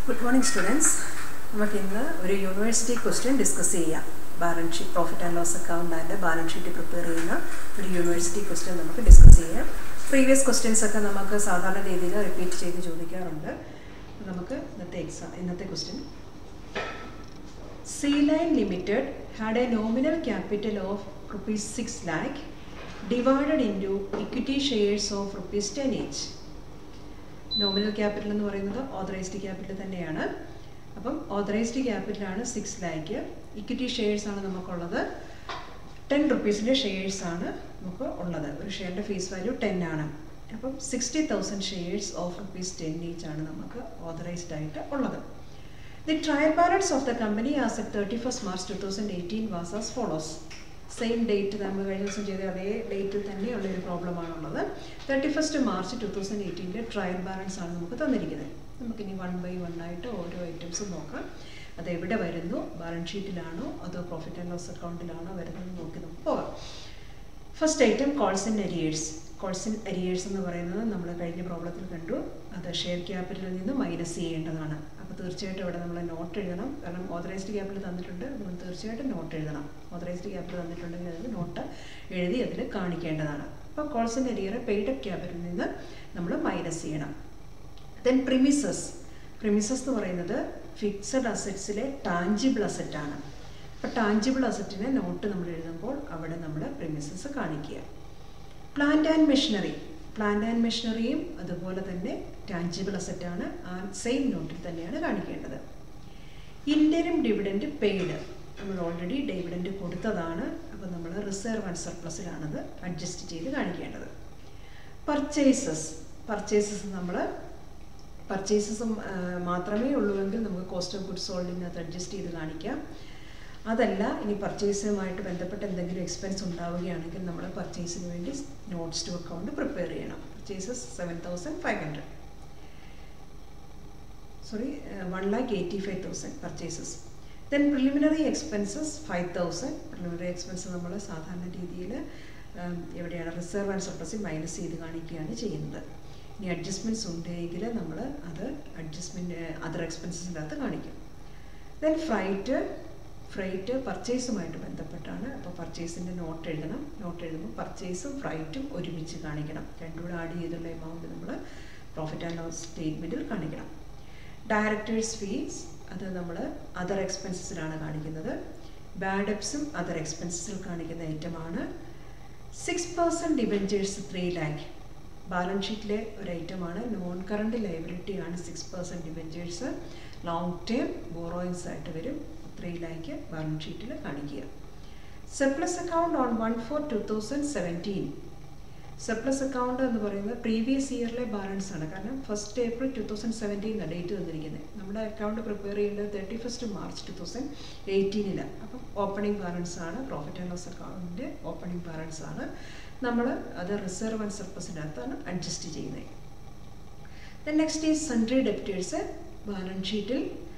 Good morning students നമുക്ക് ഇന്ന് ഒരു യൂണിവേഴ്സിറ്റി ക്വസ്റ്റ്യൻ ഡിസ്കസ് ചെയ്യാം balance sheet profit and loss account and balance sheet prepare ചെയ്യുന്ന ഒരു യൂണിവേഴ്സിറ്റി ക്വസ്റ്റ്യൻ നമുക്ക് ഡിസ്കസ് ചെയ്യാം പ്രീവിയസ് ക്വസ്റ്റ്യൻസ് ഒക്കെ നമുക്ക് സാധാരണ രീതിയിൽ റിപ്പീറ്റ് ചെയ്ത് ചോദിക്കാറുണ്ട് നമുക്ക് ഇന്നത്തെ എക്സാം ഇന്നത്തെ question C line limited had a nominal capital of rupees six lakh divided into equity shares of rupees ten each nominal capital എന്ന് പറയുന്നത് ഓതറൈസ്ഡ് ക്യാപിറ്റൽ തന്നെയാണ് അപ്പം ഓതറൈസ്ഡ് ക്യാപിറ്റലാണ് സിക്സ് ലാക്ക് ഇക്വിറ്റി ഷെയർസ് ആണ് നമുക്കുള്ളത് ടെൻ റുപ്പീസിൻ്റെ ഷെയർസ് ആണ് നമുക്ക് ഉള്ളത് ഒരു ഷെയറിൻ്റെ ഫേസ് വാല്യൂ ടെൻ ആണ് അപ്പം sixty thousand shares of rupees ten each ആണ് നമുക്ക് ഓതറൈസ്ഡ് ആയിട്ട് ഉള്ളത് the trial balance of the company as at thirty first March two thousand eighteen was as follows same date നമ്മൾ കഴിഞ്ഞ ദിവസം ചെയ്ത അതേ ഡേറ്റിൽ തന്നെയുള്ള ഒരു പ്രോബ്ലമാണുള്ളത് thirty first March two thousand എയ്റ്റീൻ്റെ ട്രയൽ ബാലൻസ് ആണ് നമുക്ക് തന്നിരിക്കുന്നത് നമുക്കിനി വൺ ബൈ വൺ ആയിട്ട് ഓരോ ഐറ്റംസും നോക്കാം അത് എവിടെ വരുന്നു ബാലൻസ് ഷീറ്റിലാണോ അതോ പ്രോഫിറ്റ് ആൻഡ് ലോസ് അക്കൗണ്ടിലാണോ വരുന്നത് നോക്കി നമുക്ക് പോകാം first item calls in arrears calls in arrears എന്ന് പറയുന്നത് നമ്മൾ കഴിഞ്ഞ പ്രോബ്ലത്തിൽ കണ്ടു അത് ഷെയർ ക്യാപിറ്റലിൽ നിന്ന് മൈനസ് ചെയ്യേണ്ടതാണ് അപ്പോൾ തീർച്ചയായിട്ടും ഇവിടെ നമ്മൾ നോട്ട് എഴുതണം കാരണം ഓതറൈസ്ഡ് ക്യാപിറ്റൽ തന്നിട്ടുണ്ട് നമ്മൾ തീർച്ചയായിട്ടും നോട്ട് എഴുതണം ഓതറൈസ്ഡ് ക്യാപിറ്റൽ തന്നിട്ടുണ്ടെങ്കിൽ അതിൽ നോട്ട് എഴുതി അതിൽ കാണിക്കേണ്ടതാണ് അപ്പോൾ calls in arrear paid up ക്യാപിറ്റലിൽ നിന്ന് നമ്മൾ മൈനസ് ചെയ്യണം ദെൻ പ്രിമിസസ് പ്രിമിസസ് എന്ന് പറയുന്നത് ഫിക്സഡ് അസറ്റ്സിലെ ടാഞ്ചിബിൾ അസറ്റാണ് അപ്പോൾ ടാഞ്ചിബിൾ അസറ്റിനെ നോട്ട് നമ്മൾ എഴുതുമ്പോൾ അവിടെ നമ്മൾ പ്രിമിസസ് കാണിക്കുക plant and machinery plant and മെഷീനറിയും അതുപോലെ തന്നെ ടാഞ്ചിബിൾ അസറ്റാണ് ആ സെയിം നോട്ടിൽ തന്നെയാണ് കാണിക്കേണ്ടത് ഇൻറ്റരും ഡിവിഡൻറ്റ് പെയ്ഡ് നമ്മൾ ഓൾറെഡി ഡിവിഡൻറ്റ് കൊടുത്തതാണ് അപ്പോൾ നമ്മൾ റിസർവ് ആൻഡ് സർപ്ലസിലാണത് അഡ്ജസ്റ്റ് ചെയ്ത് കാണിക്കേണ്ടത് പർച്ചേസസ് പർച്ചേസസ് നമ്മൾ പർച്ചേസസ് മാത്രമേ ഉള്ളുവെങ്കിൽ നമുക്ക് കോസ്റ്റ് ഓഫ് ഗുഡ്സ് സോൾഡിനകത്ത് അഡ്ജസ്റ്റ് ചെയ്ത് കാണിക്കാം അതല്ല ഇനി പർച്ചേസുമായിട്ട് ബന്ധപ്പെട്ട് എന്തെങ്കിലും എക്സ്പെൻസ് ഉണ്ടാവുകയാണെങ്കിൽ നമ്മൾ പർച്ചേസിന് വേണ്ടി നോട്ട്സ് ടു അക്കൗണ്ട് പ്രിപ്പയർ ചെയ്യണം purchases seven thousand five hundred sorry one lakh eighty five thousand purchases then preliminary expenses five thousand preliminary expense നമ്മൾ സാധാരണ രീതിയിൽ എവിടെയാണ് റിസർവ് ആൻഡ് സർപ്ലസിൽ മൈനസ് ചെയ്ത് കാണിക്കുകയാണ് ചെയ്യുന്നത് ഇനി അഡ്ജസ്റ്റ്മെൻറ്റ്സ് ഉണ്ടെങ്കിൽ നമ്മൾ അത് അഡ്ജസ്റ്റ്മെൻറ്റ് അതർ എക്സ്പെൻസസിനകത്ത് കാണിക്കും ദെൻ ഫ്രൈറ്റ് ഫ്രൈറ്റ് പർച്ചേസുമായിട്ട് ബന്ധപ്പെട്ടാണ് അപ്പോൾ പർച്ചേസിൻ്റെ നോട്ട് എഴുതണം നോട്ട് എഴുതുമ്പോൾ പർച്ചേസും ഫ്രൈറ്റും ഒരുമിച്ച് കാണിക്കണം രണ്ടും കൂടെ ആഡ് ചെയ്തുള്ള എമൗണ്ട് നമ്മൾ പ്രോഫിറ്റ് ആൻഡ് ലോസ് സ്റ്റേറ്റ്മെൻറ്റിൽ കാണിക്കണം ഡയറക്ടേഴ്സ് ഫീസ് അത് നമ്മൾ അതർ എക്സ്പെൻസസിലാണ് കാണിക്കുന്നത് ബാഡപ്സും അതർ എക്സ്പെൻസസിൽ കാണിക്കുന്ന ഐറ്റമാണ് six percent debentures three lakh balance ഷീറ്റിലെ ഒരു ഐറ്റമാണ് നോൺ കറണ്ട് ലൈബിലിറ്റി ആണ് six percent debentures long term borrowings three lakh ത്രീ ലാക്ക് ബാലൻസ് ഷീറ്റിൽ കാണിക്കുക surplus account on one four two thousand seventeen surplus account എന്ന് പറയുന്നത് പ്രീവിയസ് ഇയറിലെ ബാലൻസ് ആണ് കാരണം ഫസ്റ്റ് ഏപ്രിൽ ടു തൗസൻഡ് സെവൻറ്റീനാണ് ഡേറ്റ് തന്നിരിക്കുന്നത് നമ്മുടെ അക്കൗണ്ട് പ്രിപ്പയർ ചെയ്യേണ്ടത് thirty first March two thousand എയ്റ്റീനിലാണ് അപ്പം ഓപ്പണിംഗ് ബാലൻസ് ആണ് പ്രോഫിറ്റ് ആൻഡ് ലോസ് അക്കൗണ്ടിൻ്റെ ഓപ്പണിംഗ് ബാലൻസ് ആണ് നമ്മൾ അത് റിസർവ് ആൻഡ് സർപ്ലസിനകത്താണ് അഡ്ജസ്റ്റ് ചെയ്യുന്നത് then next is sundry debtors balance ഷീറ്റിൽ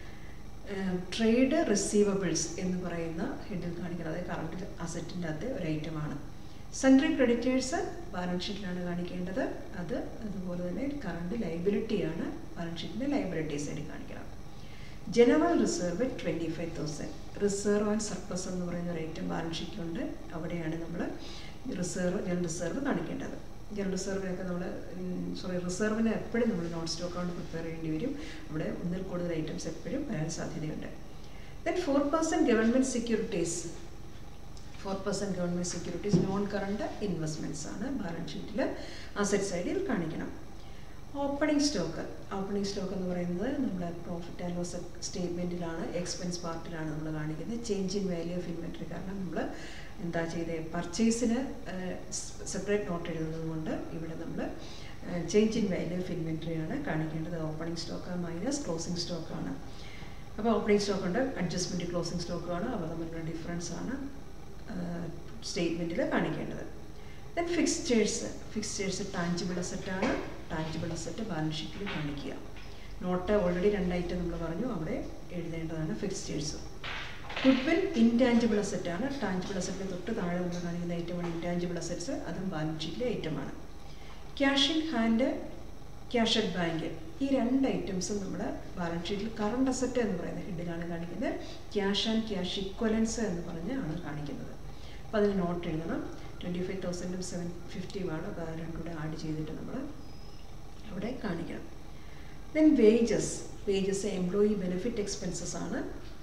ട്രേഡ് റിസീവബിൾസ് എന്ന് പറയുന്ന ഹെഡിൽ കാണിക്കുന്നത് അതായത് കറണ്ട് അസറ്റിൻ്റെ അകത്ത് ഒരു ഐറ്റമാണ് സൺട്രി ക്രെഡിറ്റേഴ്സ് ബാലൻസ് ഷീറ്റിലാണ് കാണിക്കേണ്ടത് അത് അതുപോലെ തന്നെ കറണ്ട് ലൈബിലിറ്റിയാണ് ബാലൻസ് ഷീറ്റിൻ്റെ ലൈബിലിറ്റി സൈഡിൽ കാണിക്കണം general reserve twenty five thousand reserve and surplus എന്ന് പറയുന്ന ഒരു ഐറ്റം ബാലൻസ് ഷീറ്റിലുണ്ട് അവിടെയാണ് നമ്മൾ റിസർവ് ജനറൽ റിസർവ് കാണിക്കേണ്ടത് ജനറൽ റിസർവിനൊക്കെ നമ്മൾ സോറി റിസർവിന് എപ്പോഴും നമ്മൾ നോൺ സ്റ്റോക്ക് അക്കൗണ്ട് പ്രിപ്പയർ ചെയ്യേണ്ടി വരും അവിടെ ഒന്നിൽ കൂടുതൽ ഐറ്റംസ് എപ്പോഴും വരാൻ സാധ്യതയുണ്ട് then four percent government securities four percent government securities non current investments ആണ് ബാലൻസ് ഷീറ്റിൽ അസറ്റ് സൈഡിൽ കാണിക്കണം ഓപ്പണിംഗ് സ്റ്റോക്ക് ഓപ്പണിംഗ് സ്റ്റോക്ക് എന്ന് പറയുന്നത് നമ്മുടെ പ്രോഫിറ്റ് ആൻഡ് ലോസ് സ്റ്റേറ്റ്മെൻറ്റിലാണ് എക്സ്പെൻസ് പാർട്ടിലാണ് നമ്മൾ കാണിക്കുന്നത് change in value of inventory കാരണം നമ്മൾ എന്താ ചെയ്തത് പർച്ചേസിന് സെപ്പറേറ്റ് നോട്ട് എഴുതുന്നത് കൊണ്ട് ഇവിടെ നമ്മൾ ചേഞ്ച് ഇൻ വാല്യൂ ഓഫ് ഇൻവെൻട്രിയാണ് കാണിക്കേണ്ടത് ഓപ്പണിംഗ് സ്റ്റോക്ക് മൈനസ് ക്ലോസിംഗ് സ്റ്റോക്കാണ് അപ്പോൾ ഓപ്പണിംഗ് സ്റ്റോക്ക് ഉണ്ട് അഡ്ജസ്റ്റ്മെൻറ്റ് ക്ലോസിംഗ് സ്റ്റോക്കാണ് അവ തമ്മിലുള്ള ഡിഫറൻസ് ആണ് സ്റ്റേറ്റ്മെൻറ്റിൽ കാണിക്കേണ്ടത് ദെൻ ഫിക്സ്റ്റേഴ്സ് ഫിക്സ്റ്റേഴ്സ് ടാഞ്ചിബിൾ അസറ്റാണ് ടാഞ്ചിബിൾ അസറ്റ് ബാലൻസ് ഷീറ്റിൽ കാണിക്കുക നോട്ട് ഓൾറെഡി രണ്ടായിട്ട് നമ്മൾ പറഞ്ഞു അവിടെ എഴുതേണ്ടതാണ് ഫിക്സ്റ്റേഴ്സ് ഗുഡ്വിൽ ഇൻടാഞ്ചിബിൾ അസറ്റാണ് ടാഞ്ചിബിൾ അസറ്റിന് തൊട്ട് താഴെ നമ്മൾ കാണിക്കുന്ന ഐറ്റമാണ് ഇൻടാഞ്ചിബിൾ അസറ്റ്സ് അതും ബാലൻസ് ഷീറ്റിലെ ഐറ്റമാണ് cash in hand cash at bank ഈ രണ്ട് ഐറ്റംസും നമ്മൾ ബാലൻസ് ഷീറ്റിൽ കറണ്ട് അസറ്റ് എന്ന് പറയുന്ന ഹെഡിലാണ് കാണിക്കുന്നത് ക്യാഷ് ആൻഡ് ക്യാഷ് ഇക്വലൻസ് എന്ന് പറഞ്ഞ് ആണ് കാണിക്കുന്നത് അപ്പോൾ അതിന് നോട്ട് എഴുതണം ട്വൻറ്റി ഫൈവ് തൗസൻഡും സെവൻ ഫിഫ്റ്റിയുമാണ് അപ്പോൾ അത് രണ്ടും കൂടെ ആഡ് ചെയ്തിട്ട് നമ്മൾ അവിടെ കാണിക്കണം then wages wages employee benefit expenses ആണ്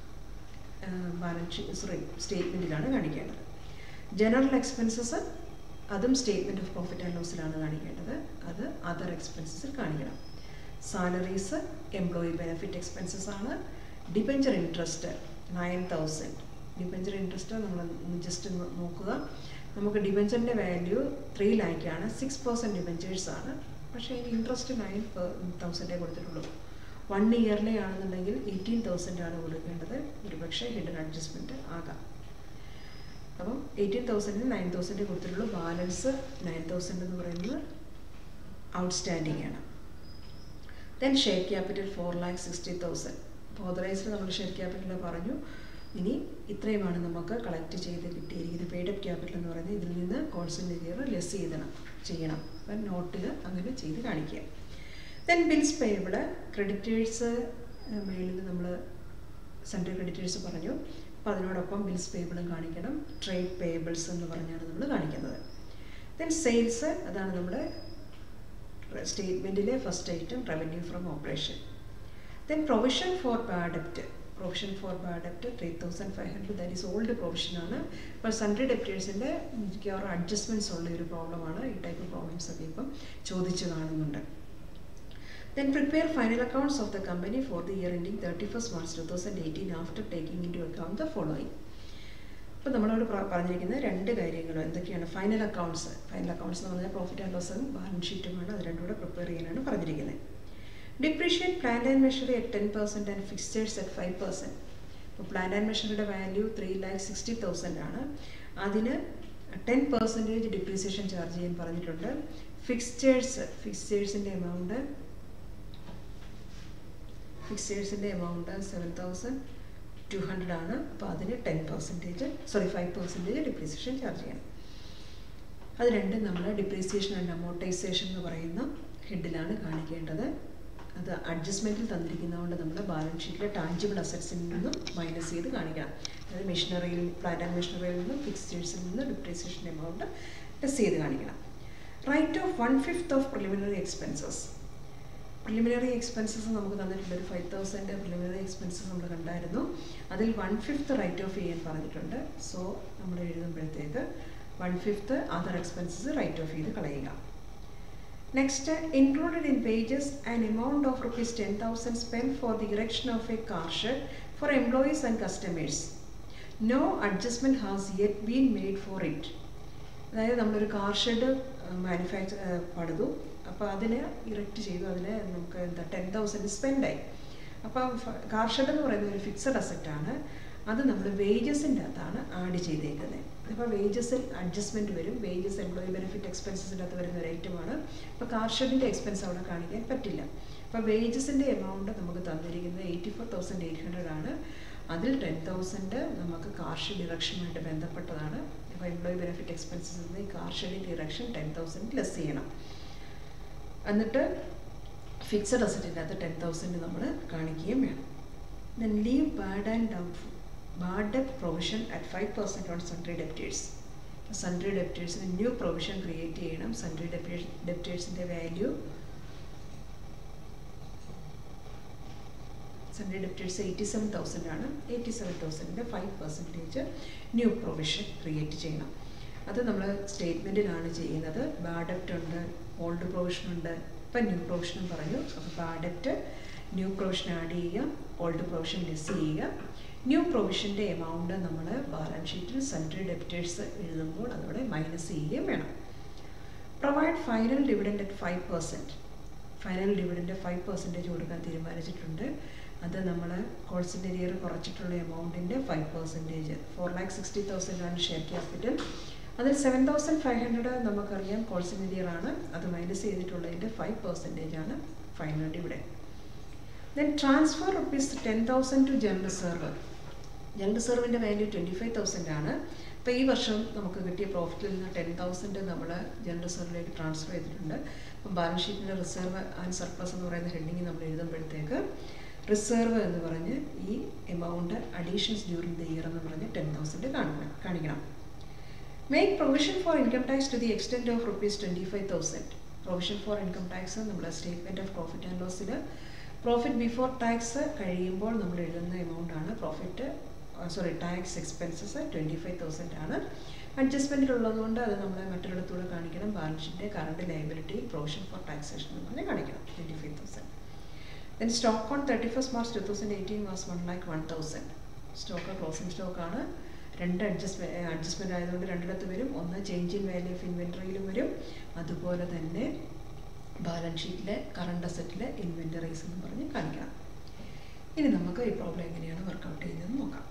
ബാലൻസ് ഷീറ്റ് സോറി സ്റ്റേറ്റ്മെൻറ്റിലാണ് കാണിക്കേണ്ടത് ജനറൽ എക്സ്പെൻസസ് അതും സ്റ്റേറ്റ്മെൻറ്റ് ഓഫ് പ്രോഫിറ്റ് ആൻഡ് ലോസിലാണ് കാണിക്കേണ്ടത് അത് അതർ എക്സ്പെൻസസിൽ കാണിക്കണം സാലറീസ് എംപ്ലോയി ബെനിഫിറ്റ് എക്സ്പെൻസസ് ആണ് debenture interest nine thousand debenture interest നമ്മൾ ജസ്റ്റ് നോക്കുക നമുക്ക് ഡിബഞ്ചറിൻ്റെ വാല്യൂ ത്രീ ലാക്കാണ് സിക്സ് പെർസെൻറ്റ് ഡിബഞ്ചേഴ്സ് ആണ് പക്ഷേ അതിന് ഇൻട്രസ്റ്റ് നയൻ തൗസൻഡേ കൊടുത്തിട്ടുള്ളൂ വൺ ഇയറിലെ ആണെന്നുണ്ടെങ്കിൽ എയ്റ്റീൻ തൗസൻഡ് ആണ് കൊടുക്കേണ്ടത് ഒരുപക്ഷെ ഹിഡൻ അഡ്ജസ്റ്റ്മെൻറ്റ് ആകാം അപ്പം എയ്റ്റീൻ തൗസൻഡിന് നയൻ തൗസൻഡ് കൊടുത്തിട്ടുള്ളൂ ബാലൻസ് നയൻ തൗസൻഡ് എന്ന് പറയുന്നത് ഔട്ട്സ്റ്റാൻഡിംഗ് ആണ് then share capital four lakh sixty thousand authorised നമ്മൾ ഷെയർ ക്യാപിറ്റൽ പറഞ്ഞു ഇനി ഇത്രയുമാണ് നമുക്ക് കളക്ട് ചെയ്ത് കിട്ടിയിരിക്കുന്നത് പെയ്ഡപ്പ് ക്യാപിറ്റൽ എന്ന് പറയുന്നത് ഇതിൽ നിന്ന് കോൺസെൻട്രേറ്റിയർ ലെസ് ചെയ്തണം ചെയ്യണം അപ്പം നോട്ടിൽ അങ്ങനെ ചെയ്ത് കാണിക്കുക ദെൻ ബിൽസ് പേയബിൾ ക്രെഡിറ്റേഴ്സ് മേളിൽ നമ്മൾ സെൻട്രൽ ക്രെഡിറ്റേഴ്സ് പറഞ്ഞു അപ്പോൾ അതിനോടൊപ്പം ബിൽസ് പേയബിളും കാണിക്കണം ട്രേഡ് പേയബിൾസ് എന്ന് പറഞ്ഞാണ് നമ്മൾ കാണിക്കുന്നത് ദെൻ സെയിൽസ് അതാണ് നമ്മുടെ സ്റ്റേറ്റ്മെൻറ്റിലെ first item revenue from operation then provision for bad debt provision for bad debt three thousand five hundred that is old പ്രൊവിഷനാണ് ഇപ്പോൾ സൺഡേ ഡെപ്റ്റേഴ്സിൻ്റെ മിക്കവാറും അഡ്ജസ്റ്റ്മെൻറ്റ്സ് ഉള്ള ഒരു പ്രോബ്ലമാണ് ഈ ടൈപ്പ് പ്രോബ്ലംസ് ഒക്കെ ഇപ്പം ചോദിച്ചു കാണുന്നുണ്ട് Then prepare final accounts of the company for the year ending 31st March 2018 after taking into account the following. അപ്പോൾ നമ്മളോട് പറഞ്ഞിരിക്കുന്ന രണ്ട് കാര്യങ്ങൾ എന്തൊക്കെയാണ് ഫൈനൽ അക്കൗണ്ട്സ് ഫൈനൽ അക്കൗണ്ട്സ് എന്ന് പറഞ്ഞാൽ പ്രോഫിറ്റ് ആൻഡ് ലോസും ബാലൻസ് ഷീറ്റുമാണ് അത് രണ്ടും കൂടെ പ്രിപ്പയർ ചെയ്യാനാണ് പറഞ്ഞിരിക്കുന്നത് depreciate plant and machinery at ten percent and fixtures at five percent ഇപ്പോൾ പ്ലാന്റ് ആൻഡ് മെഷറിയുടെ value three lakh sixty thousand ആണ് അതിന് ടെൻ പെർസെൻറ്റേജ് ഡിപ്രീസിയേഷൻ ചാർജ് ചെയ്യാൻ പറഞ്ഞിട്ടുണ്ട് ഫിക്സ്റ്റേഴ്സ് ഫിക്സ്റ്റേഴ്സിൻ്റെ എമൗണ്ട് ഫിക്സേഴ്സിൻ്റെ amount seven thousand two hundred ആണ് അപ്പോൾ അതിന് ten percentage sorry five percentage depreciation charge ചെയ്യണം അത് രണ്ടും നമ്മൾ ഡിപ്രീസിയേഷൻ ആൻഡ് അമോർട്ടൈസേഷൻ എന്ന് പറയുന്ന ഹെഡിലാണ് കാണിക്കേണ്ടത് അത് അഡ്ജസ്റ്റ്മെൻറ്റിൽ തന്നിരിക്കുന്നതുകൊണ്ട് നമ്മൾ ബാലൻസ് ഷീറ്റിലെ ടാഞ്ചിബിൾ അസറ്റ്സിൽ നിന്നും മൈനസ് ചെയ്ത് കാണിക്കണം അതായത് മെഷീനറിയിൽ പ്ലാന്റ് ആൻഡ് മെഷീനറിയിൽ നിന്നും ഫിക്സ്റ്റേഴ്സിൽ നിന്ന് ഡിപ്രീസിയേഷൻ എമൗണ്ട് ടെസ്റ്റ് ചെയ്ത് കാണിക്കണം write off one fifth of preliminary expenses preliminary expenses നമുക്ക് തന്നിട്ടുണ്ട് ഒരു ഫൈവ് തൗസൻഡ് പ്രിലിമിനറി എക്സ്പെൻസസ് നമ്മൾ കണ്ടായിരുന്നു അതിൽ വൺ ഫിഫ്ത്ത് റൈറ്റ് ഓഫ് ചെയ്യാൻ പറഞ്ഞിട്ടുണ്ട് സോ നമ്മൾ എഴുതുമ്പോഴത്തേക്ക് one fifth other expenses write off ചെയ്ത് കളയുക next included in wages an amount of rupees ten thousand spend for the erection of a car shed for employees and customers no adjustment has yet been made for it അതായത് നമ്മളൊരു car shed manufacture പണിതു അപ്പോൾ അതിന് erect ചെയ്തു അതിന് നമുക്ക് എന്താ ten thousand സ്പെൻഡായി അപ്പോൾ കാർ ഷെഡ് എന്ന് പറയുന്നത് ഒരു ഫിക്സഡ് അസറ്റാണ് അത് നമ്മൾ വേജസിൻ്റെ അകത്താണ് ആഡ് ചെയ്തേക്കുന്നത് അപ്പോൾ വേജസിൽ അഡ്ജസ്റ്റ്മെൻറ്റ് വരും വേജസ് എംപ്ലോയി ബെനിഫിറ്റ് എക്സ്പെൻസസിൻ്റെ അകത്ത് വരുന്ന ഒരു ഐറ്റമാണ് അപ്പോൾ കാർ ഷെഡിൻ്റെ എക്സ്പെൻസ് അവിടെ കാണിക്കാൻ പറ്റില്ല അപ്പോൾ വേജസിൻ്റെ എമൗണ്ട് നമുക്ക് തന്നിരിക്കുന്നത് eighty four thousand eight hundred ആണ് അതിൽ ടെൻ തൗസൻഡ് നമുക്ക് കാർ ഷെഡ് ഇറക്ഷനുമായിട്ട് ബന്ധപ്പെട്ടതാണ് അപ്പോൾ എംപ്ലോയി ബെനിഫിറ്റ് എക്സ്പെൻസസ് നിന്ന് ഈ കാർ ഷെഡിൻ്റെ ഇറക്ഷൻ ടെൻ തൗസൻഡ് ലെസ് ചെയ്യണം എന്നിട്ട് ഫിക്സഡ് അസറ്റിൻ്റെ അകത്ത് ടെൻ തൗസൻഡ് നമ്മൾ കാണിക്കുകയും വേണം then leave bad and doubtful bad ഡെപ്റ്റ് provision at five percent on sundry debtors sundry ഡെപ്റ്റേഴ്സിന് ന്യൂ പ്രൊവിഷൻ ക്രിയേറ്റ് ചെയ്യണം സൺട്രി ഡെപ്റ്റേഴ്സ് ഡെപ്റ്റേഴ്സിൻ്റെ value sundry debtors eighty seven thousand ആണ് എയ്റ്റി സെവൻ തൗസൻഡിൻ്റെ five percentage new provision create ചെയ്യണം അത് നമ്മൾ സ്റ്റേറ്റ്മെൻറ്റിലാണ് ചെയ്യുന്നത് ബാഡപ്റ്റ് ഉണ്ട് ഓൾഡ് പ്രൊവിഷൻ ഉണ്ട് ഇപ്പം ന്യൂ പ്രൊവിഷനും പറഞ്ഞു അപ്പോൾ ബാഡപ്റ്റ് ന്യൂ പ്രൊവിഷൻ ആഡ് ചെയ്യുക ഓൾഡ് പ്രൊവിഷൻ ലെസ് ചെയ്യുക ന്യൂ പ്രൊവിഷൻ്റെ എമൗണ്ട് നമ്മൾ ബാലൻസ് ഷീറ്റിൽ സെൻട്രൽ ഡെപ്റ്റേഴ്സ് എഴുതുമ്പോൾ അതോടെ മൈനസ് ചെയ്യുകയും വേണം provide final dividend at five percent final dividend five percentage കൊടുക്കാൻ തീരുമാനിച്ചിട്ടുണ്ട് അത് നമ്മൾ കോൾസിൻ്റെ ഇയർ കുറച്ചിട്ടുള്ള എമൗണ്ടിൻ്റെ five percentage four lakh sixty thousand ആണ് ഷെയർ ക്യാപിറ്റൽ അതിൽ സെവൻ തൗസൻഡ് ഫൈവ് ഹൺഡ്രഡ് നമുക്കറിയാം കോൾസിൻ്റെ ഇയർ ആണ് അത് മൈനസ് ചെയ്തിട്ടുള്ളതിൻ്റെ ഫൈവ് പെർസെൻറ്റേജ് ആണ് final dividend then transfer rupees ten thousand to general reserve general റിസർവിൻ്റെ വാല്യൂ ട്വൻറ്റി ഫൈവ് തൗസൻഡ് ആണ് അപ്പോൾ ഈ വർഷം നമുക്ക് കിട്ടിയ പ്രോഫിറ്റിൽ നിന്ന് ടെൻ തൗസൻഡ് നമ്മൾ ജനറൽ റിസർവിലേക്ക് ട്രാൻസ്ഫർ ചെയ്തിട്ടുണ്ട് അപ്പം ബാലൻസ് ഷീറ്റിൻ്റെ റിസർവ് ആൻഡ് സർപ്ലസ് എന്ന് പറയുന്ന ഹെഡിങ് നമ്മൾ എഴുതുമ്പോഴത്തേക്ക് റിസർവ് എന്ന് പറഞ്ഞ് ഈ amount additions during the year എന്ന് പറഞ്ഞ് ടെൻ തൗസൻഡ് കാണിക്കണം കാണിക്കണം make provision for income tax to the extent of rupees twenty five thousand provision for income tax നമ്മൾ സ്റ്റേറ്റ്മെൻറ്റ് ഓഫ് പ്രോഫിറ്റ് ആൻഡ് ലോസിൽ പ്രോഫിറ്റ് ബിഫോർ ടാക്സ് കഴിയുമ്പോൾ നമ്മൾ എഴുതുന്ന amount ആണ് profit sorry tax expenses twenty five thousand ആണ് അഡ്ജസ്റ്റ്മെൻറ്റിൽ ഉള്ളതുകൊണ്ട് അത് നമ്മൾ മറ്റൊരിടത്തൂടെ കാണിക്കണം balance sheet current liability provision for taxation എന്ന് പറഞ്ഞ് കാണിക്കണം twenty five thousand then stock on thirty first March two thousand eighteen was one lakh one thousand stock closing സ്റ്റോക്കാണ് രണ്ട് അഡ്ജസ്റ്റ് അഡ്ജസ്റ്റ്മെൻ്റ് ആയതുകൊണ്ട് രണ്ടിടത്ത് വരും ഒന്ന് ചേഞ്ച് ഇൻ വാല്യൂ ഓഫ് ഇൻവെൻട്രിയിലും വരും അതുപോലെ തന്നെ ബാലൻസ് ഷീറ്റിലെ കറണ്ട് അസറ്റിലെ ഇൻവെൻറ്ററീസ് എന്ന് പറഞ്ഞ് കാണിക്കണം ഇനി നമുക്ക് ഈ പ്രോബ്ലം എങ്ങനെയാണ് വർക്കൗട്ട് ചെയ്യുന്നതെന്ന് നോക്കാം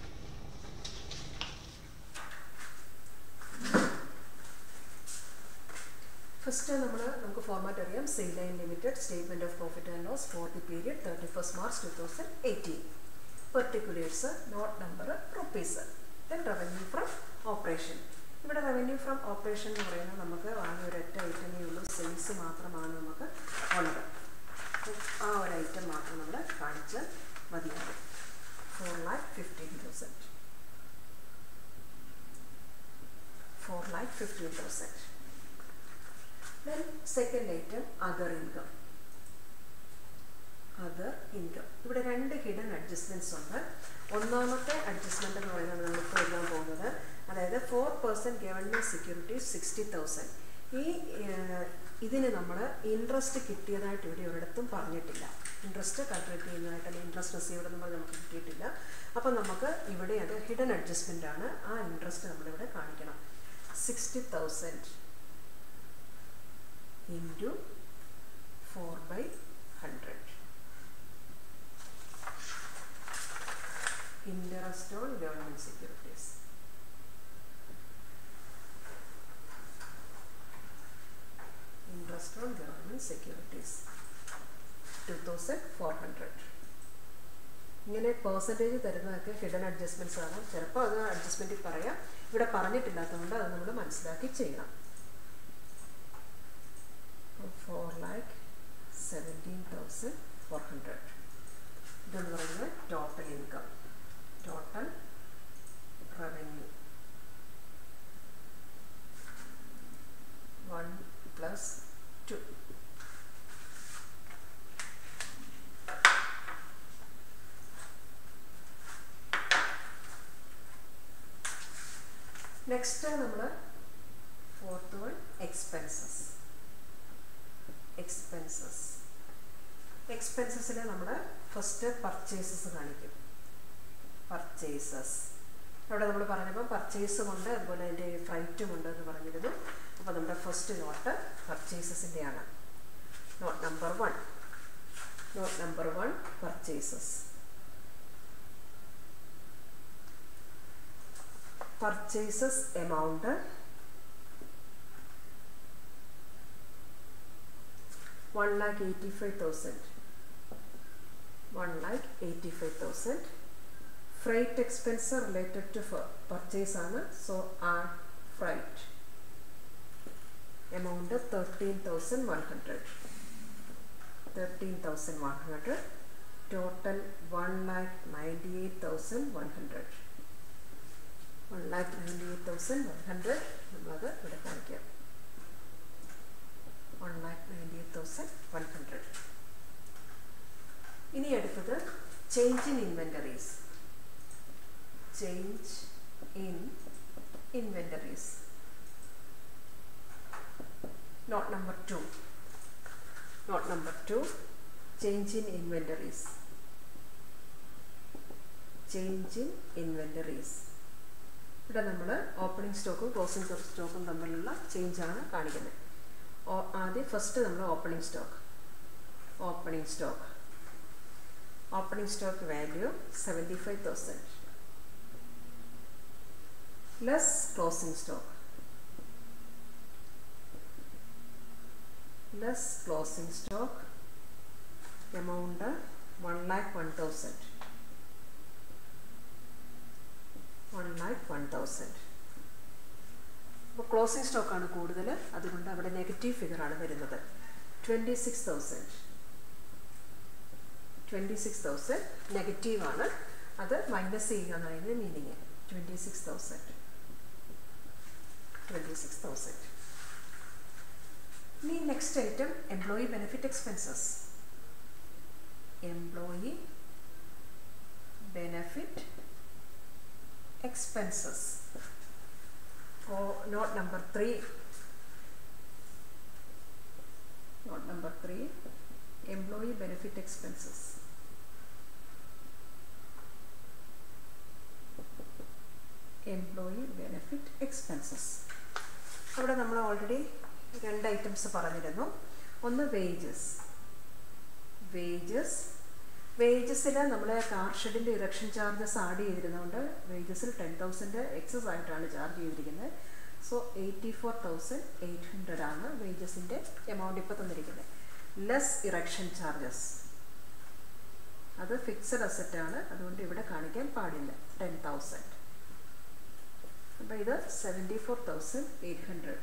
ഫസ്റ്റ് നമ്മൾ നമുക്ക് ഫോർമാറ്റ് അറിയാം sale line limited statement of profit and loss for the period thirty first March two thousand eighteen particulars note number rupees then revenue from operation ഇവിടെ റവന്യൂ ഫ്രം ഓപ്പറേഷൻ എന്ന് പറയുന്നത് നമുക്ക് വാങ്ങിയ ഒരൊറ്റ ഐറ്റമേ ഉള്ളൂ സെയിൽസ് മാത്രമാണ് നമുക്ക് ഉള്ളത് ആ ഒരു ഐറ്റം മാത്രം നമ്മൾ കാണിച്ച് മതിയാകും four lakh fifteen thousand four lakh fifteen thousand then second item other income other income ഇവിടെ രണ്ട് ഹിഡൻ അഡ്ജസ്റ്റ്മെൻറ്റ്സ് ഉണ്ട് ഒന്നാമത്തെ അഡ്ജസ്റ്റ്മെൻ്റ് എന്ന് പറയുന്നത് നമ്മളിപ്പോൾ എഴുതാൻ പോകുന്നത് അതായത് four percent government securities sixty thousand ഈ ഇതിന് നമ്മൾ ഇൻട്രസ്റ്റ് കിട്ടിയതായിട്ട് ഇവിടെ ഒരിടത്തും പറഞ്ഞിട്ടില്ല ഇൻട്രസ്റ്റ് കാൽക്കുലേറ്റ് ചെയ്യുന്നതായിട്ട് അല്ലെങ്കിൽ ഇൻട്രസ്റ്റ് റിസീവ്ഡ് എന്ന് പറഞ്ഞ് നമുക്ക് കിട്ടിയിട്ടില്ല അപ്പം നമുക്ക് ഇവിടെ അത് ഹിഡൻ അഡ്ജസ്റ്റ്മെൻ്റ് ആണ് ആ ഇൻട്രസ്റ്റ് നമ്മളിവിടെ കാണിക്കണം sixty thousand into four by hundred interest on government securities. Interest on government securities. 2400. ഇങ്ങനെ പേഴ്സൻറ്റേജ് തരുന്നതൊക്കെ ഹിഡൻ അഡ്ജസ്റ്റ്മെൻറ്റ്സ് ആണ് ചിലപ്പോൾ അത് അഡ്ജസ്റ്റ്മെൻറ്റിൽ പറയാം ഇവിടെ പറഞ്ഞിട്ടില്ലാത്തതുകൊണ്ട് അത് നമ്മൾ മനസ്സിലാക്കി ചെയ്യണം four lakh seventeen thousand four hundred ഇതെന്ന് പറയുന്നത് total income total revenue 1 plus 2 next നമ്മൾ ഫോർത്ത് വൺ എക്സ്പെൻസസ് എക്സ്പെൻസസ് എക്സ്പെൻസസിൽ നമ്മൾ ഫസ്റ്റ് പർച്ചേസസ് കാണിക്കും പർച്ചേസസ് അവിടെ നമ്മൾ പറഞ്ഞപ്പോൾ പർച്ചേസും ഉണ്ട് അതുപോലെ അതിൻ്റെ ഫ്രൈറ്റും ഉണ്ട് എന്ന് പറഞ്ഞിരുന്നു അപ്പോൾ നമ്മുടെ ഫസ്റ്റ് നോട്ട് പർച്ചേസസിൻ്റെയാണ് note number one note number one purchases purchases amount one lakh eighty five thousand one lakh eighty five thousand freight expense related to purchase ആണ് so are freight amount thirteen thousand one hundred thirteen thousand one hundred total one lakh ninety eight thousand one hundred one lakh ninety eight thousand one hundred നമ്മളത് ഇവിടെ കാണിക്കാം one lakh ninety eight thousand one hundred ഇനി അടുത്തത് change in inventories change in inventories. Note number 2. Note number 2. Change in inventories. Change in inventories. ഇവിടെ നമ്മൾ opening സ്റ്റോക്കും closing സ്റ്റോക്കും തമ്മിലുള്ള ചേഞ്ചാണ് കാണിക്കുന്നത് ആദ്യം ഫസ്റ്റ് നമ്മൾ opening stock opening stock opening stock value seventy five thousand less closing stock less closing stock amount 1 lakh 1000 1 lakh 1000 അപ്പോൾ closing സ്റ്റോക്കാണ് കൂടുതൽ അതുകൊണ്ട് അവിടെ നെഗറ്റീവ് ഫിഗറാണ് വരുന്നത് twenty six thousand twenty six thousand നെഗറ്റീവാണ് അത് മൈനസ് ചെയ്യുക എന്നാണ് അതിൻ്റെ meaning twenty six thousand twenty six thousand ഇനി next item employee benefit expenses employee benefit expenses note number three note number three employee benefit expenses employee benefit expenses അവിടെ നമ്മൾ already രണ്ട് items പറഞ്ഞിരുന്നു ഒന്ന് വേജസ് വേജസ് വേജസിൽ നമ്മൾ car ഷെഡിൻ്റെ erection charges add ചെയ്തിരുന്നതുകൊണ്ട് വേജസിൽ ടെൻ തൗസൻഡ് എക്സസ് ആയിട്ടാണ് ചാർജ് ചെയ്തിരിക്കുന്നത് so eighty four thousand eight hundred ആണ് വേജസിൻ്റെ എമൗണ്ട് ഇപ്പോൾ തന്നിരിക്കുന്നത് ലെസ് ഇറക്ഷൻ ചാർജസ് അത് ഫിക്സഡ് അസറ്റാണ് അതുകൊണ്ട് ഇവിടെ കാണിക്കാൻ പാടില്ല ടെൻ തൗസൻഡ് അപ്പോൾ ഇത് seventy four thousand eight hundred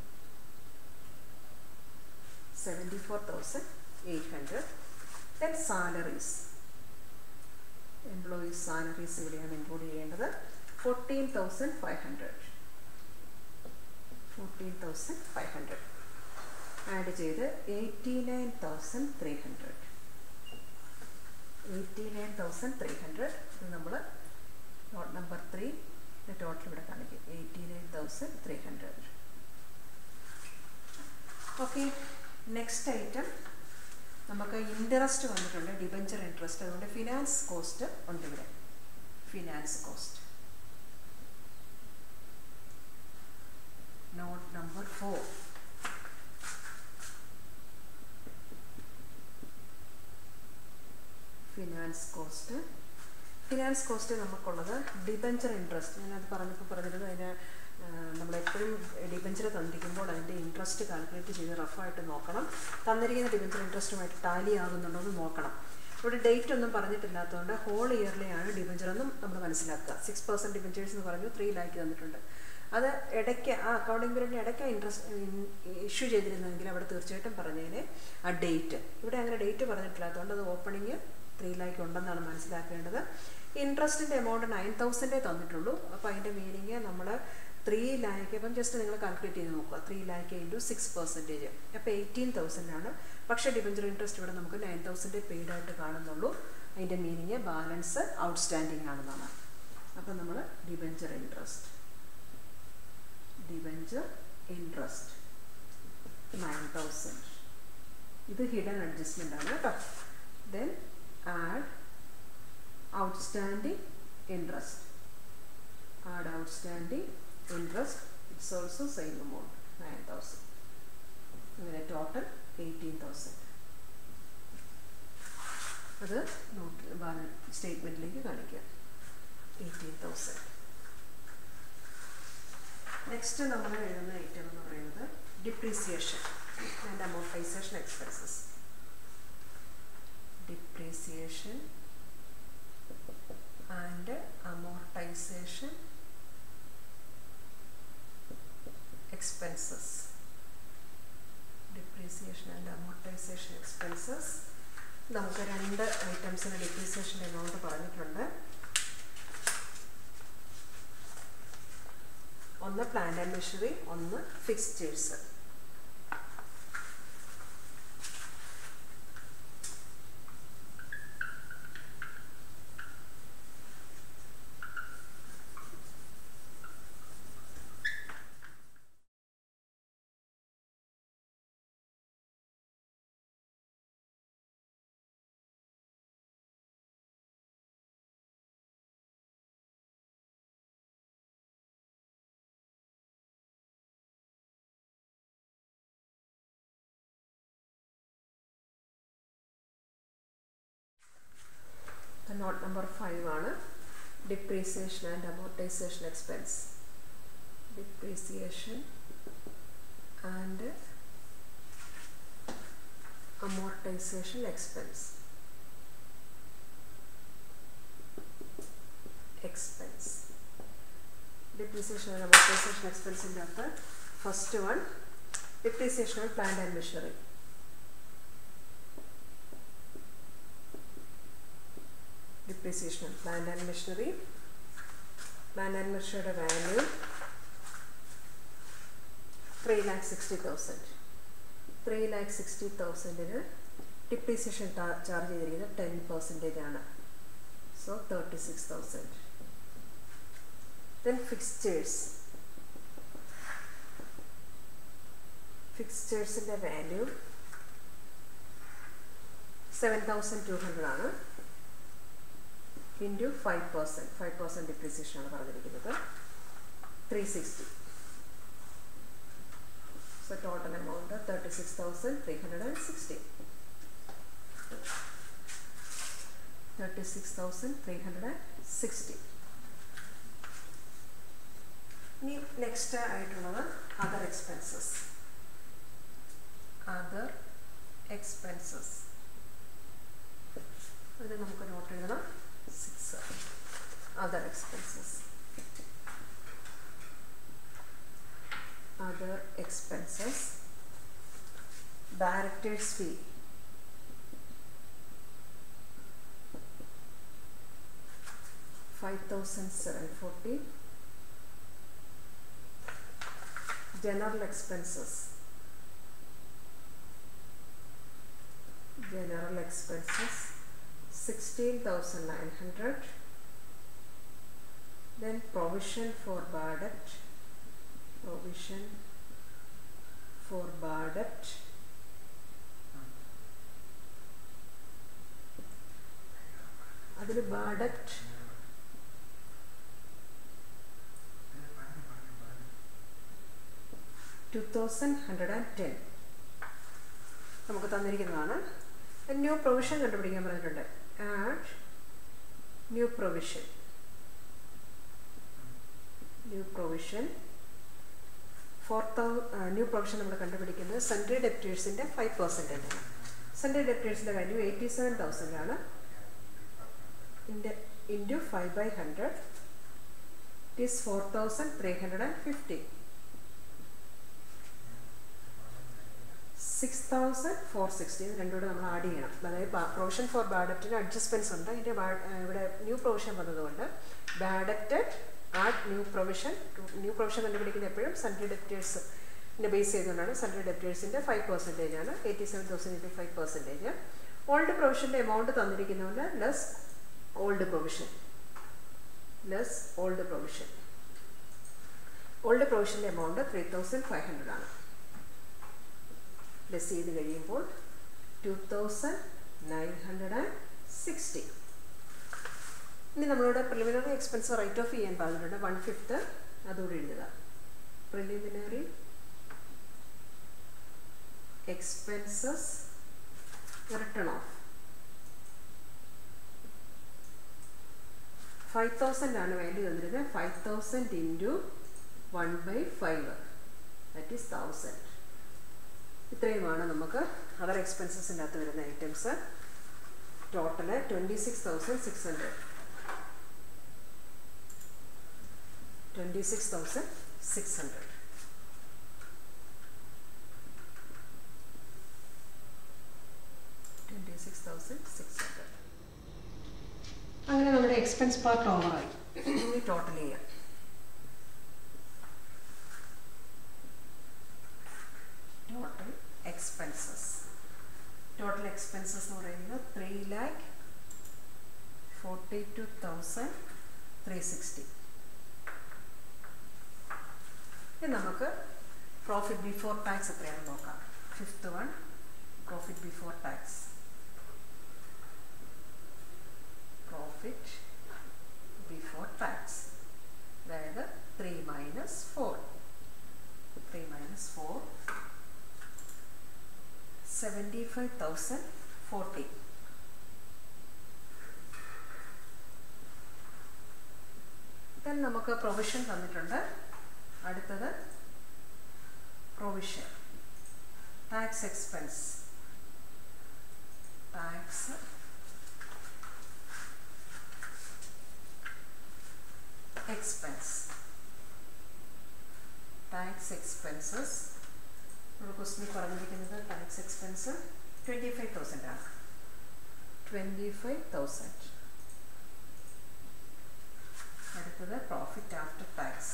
seventy four thousand eight hundred then salaries employees salaries ഇവിടെയാണ് ഇൻക്ലൂഡ് ചെയ്യേണ്ടത് fourteen thousand five hundred fourteen thousand five hundred add ചെയ്ത് eighty nine thousand three hundred eighty nine thousand three hundred ഇത് നമ്മൾ note number three total ഇവിടെ കാണിക്കും eighty nine thousand three hundred okay next item നമുക്ക് interest വന്നിട്ടുണ്ട് debenture interest അതുകൊണ്ട് finance cost ഉണ്ട് ഇവിടെ finance cost note number four finance cost finance cost നമുക്കുള്ളത് ഡിബഞ്ചർ ഇൻട്രസ്റ്റ് ഞാനത് പറഞ്ഞപ്പോൾ പറഞ്ഞിരുന്നു അതിന് നമ്മളെപ്പോഴും ഡിബഞ്ചർ തന്നിരിക്കുമ്പോൾ അതിൻ്റെ ഇൻട്രസ്റ്റ് കാൽക്കുലേറ്റ് ചെയ്ത് റഫായിട്ട് നോക്കണം തന്നിരിക്കുന്ന ഡിബഞ്ചർ ഇൻട്രസ്റ്റുമായിട്ട് ടാലി ആകുന്നുണ്ടോ എന്ന് നോക്കണം ഇവിടെ ഡേറ്റ് ഒന്നും പറഞ്ഞിട്ടില്ലാത്തതുകൊണ്ട് ഹോൾ ഇയർലിയാണ് ഡിബഞ്ചർ എന്നും നമ്മൾ മനസ്സിലാക്കുക സിക്സ് പെർസെൻറ്റ് ഡിബഞ്ചേഴ്സ് എന്ന് പറഞ്ഞു ത്രീ ലാക്ക് തന്നിട്ടുണ്ട് അത് ഇടയ്ക്ക് ആ അക്കൗണ്ടിംഗ് പീരീഡിന് ഇടയ്ക്ക് ഇൻട്രസ്റ്റ് ഇഷ്യൂ ചെയ്തിരുന്നെങ്കിൽ അവിടെ തീർച്ചയായിട്ടും പറഞ്ഞതിന് ആ ഡേറ്റ് ഇവിടെ അങ്ങനെ ഡേറ്റ് പറഞ്ഞിട്ടില്ലാത്തതുകൊണ്ട് അത് ഓപ്പണിങ് ത്രീ ലാക്ക് ഉണ്ടെന്നാണ് മനസ്സിലാക്കേണ്ടത് ഇൻട്രസ്റ്റിൻ്റെ എമൗണ്ട് നയൻ തൗസൻഡേ തന്നിട്ടുള്ളൂ അപ്പോൾ അതിൻ്റെ മീനിങ് നമ്മൾ ത്രീ ലാക്ക് അപ്പം ജസ്റ്റ് നിങ്ങൾ കാൽക്കുലേറ്റ് ചെയ്ത് നോക്കുക three lakh into six percentage അപ്പോൾ എയ്റ്റീൻ തൗസൻഡ് ആണ് പക്ഷേ ഡിബഞ്ചർ ഇൻട്രസ്റ്റ് ഇവിടെ നമുക്ക് നയൻ തൗസൻഡ് പെയ്ഡ് ആയിട്ട് കാണുന്നുള്ളൂ അതിൻ്റെ മീനിങ് ബാലൻസ് ഔട്ട്സ്റ്റാൻഡിങ് ആണെന്നാണ് അപ്പം നമ്മൾ debenture interest debenture interest nine thousand ഇത് ഹിഡൻ അഡ്ജസ്റ്റ്മെൻ്റ് ആണ് കേട്ടോ then add outstanding interest add outstanding interest it's also same amount nine thousand അങ്ങനെ ടോട്ടൽ എയ്റ്റീൻ തൗസൻഡ് അത് നോട്ട് ബാലൻസ് സ്റ്റേറ്റ്മെൻറ്റിലേക്ക് കാണിക്കുക എയ്റ്റീൻ തൗസൻഡ് നെക്സ്റ്റ് നമ്മൾ എഴുതുന്ന ഐറ്റം എന്ന് പറയുന്നത് depreciation and amortisation expenses depreciation and amortisation expenses depreciation and amortisation expenses നമുക്ക് രണ്ട് ഐറ്റംസിന് ഡിപ്രീസിയേഷൻ എമൗണ്ട് പറഞ്ഞിട്ടുണ്ട് ഒന്ന് പ്ലാന്റ് ആൻഡ് മെഷീനറി ഒന്ന് ഫിക്സ്റ്റേഴ്സ് നോട്ട് നമ്പർ ഫൈവ് ആണ് depreciation and amortisation expense depreciation and amortisation expense expense depreciation and amortisation എക്സ്പെൻസിൻ്റെ അകത്ത് first one depreciation of plant and machinery depreciation of plant and machinery plant and മെഷീനറിയുടെ value three lakh sixty thousand three lakh sixty തൗസൻഡിന് depreciation charge ചെയ്തിരിക്കുന്നത് ten percentage ആണ് so thirty six thousand then fixtures ഫിക്സ്റ്റേഴ്സിൻ്റെ value seven thousand two hundred ആണ് into five percent five percent depreciation ആണ് പറഞ്ഞിരിക്കുന്നത് three sixty So total amount of 36,360. 36,360. ഇനി next ആയിട്ടുള്ളത് other expenses other expenses അതിന് നമുക്ക് നോട്ട് എഴുതണം six other expenses other expenses director's fee five thousand seven forty general expenses general expenses sixteen thousand nine hundred then provision for bad debt provision for bad debt അതിൽ bad debt two thousand hundred and ten നമുക്ക് തന്നിരിക്കുന്നതാണ് new provision കണ്ടുപിടിക്കാൻ പറഞ്ഞിട്ടുണ്ട് add new provision new provision four thou new provision നമ്മൾ കണ്ടുപിടിക്കുന്നത് sundry ഡെപ്റ്റേഴ്സിൻ്റെ five percentage ആണ് sundry ഡെപ്റ്റേഴ്സിൻ്റെ വാല്യൂ എയ്റ്റി സെവൻ തൗസൻഡ് ആണ് ഇൻ്റെ into five by hundred it is four thousand three hundred and fifty six thousand four sixty ഇത് രണ്ടുകൂടെ നമ്മൾ ആഡ് ചെയ്യണം അതായത് പ്രൊവിഷൻ ഫോർ ബാഡക്റ്റിന് അഡ്ജസ്റ്റ്മെൻറ്റ്സ് ഉണ്ട് അതിൻ്റെ ഇവിടെ ന്യൂ പ്രൊവിഷൻ വന്നതുകൊണ്ട് ബാഡക്റ്റഡ് add new provision new provision കണ്ടുപിടിക്കുന്നത് എപ്പോഴും സൺഡേ ഡെപ്റ്റേഴ്സ് ബേസ് ചെയ്തുകൊണ്ടാണ് സൺഡേ ഡെപ്റ്റേഴ്സിൻ്റെ ഫൈവ് പെർസെൻറ്റേജ് ആണ് eighty seven thousand into five percentage old പ്രൊവിഷൻ്റെ എമൗണ്ട് തന്നിരിക്കുന്നതുകൊണ്ട് less old provision less old provision old പ്രൊവിഷൻ്റെ amount three thousand five hundred ആണ് less ചെയ്ത് കഴിയുമ്പോൾ two thousand nine hundred and sixty ഇനി നമ്മളോട് പ്രിലിമിനറി എക്സ്പെൻസ് റൈറ്റ് ഓഫ് ചെയ്യാൻ പറഞ്ഞിട്ടുണ്ട് വൺ ഫിഫ്ത്ത് അതുകൂടി എഴുതുക preliminary expenses return of five thousand ആണ് വാല്യൂ തന്നിരുന്നത് five thousand into one by five that is thousand ഇത്രയുമാണ് നമുക്ക് അതർ എക്സ്പെൻസസിൻ്റെ അകത്ത് വരുന്ന items total twenty six thousand six hundred twenty six thousand six hundred twenty six thousand six hundred അങ്ങനെ നമ്മുടെ expense part ഓവറായി ഇനി ടോട്ടൽ ചെയ്യാം ടോട്ടൽ എക്സ്പെൻസസ് ടോട്ടൽ എക്സ്പെൻസസ് എന്ന് പറയുന്നത് three lakh forty two thousand three sixty ഇനി നമുക്ക് പ്രോഫിറ്റ് ബിഫോർ ടാക്സ് എത്രയാണെന്ന് നോക്കാം fifth one profit before tax profit before tax അതായത് three minus four three minus four seventy five thousand forty then നമുക്ക് provision തന്നിട്ടുണ്ട് അടുത്തത് provision tax expense tax expense tax expenses നമ്മൾ ക്വസ്റ്റിനിൽ പറഞ്ഞിരിക്കുന്നത് tax expense twenty five thousand ആണ് twenty five thousand അടുത്തത് profit after tax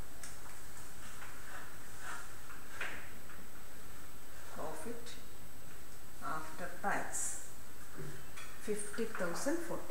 profit after tax fifty thousand forty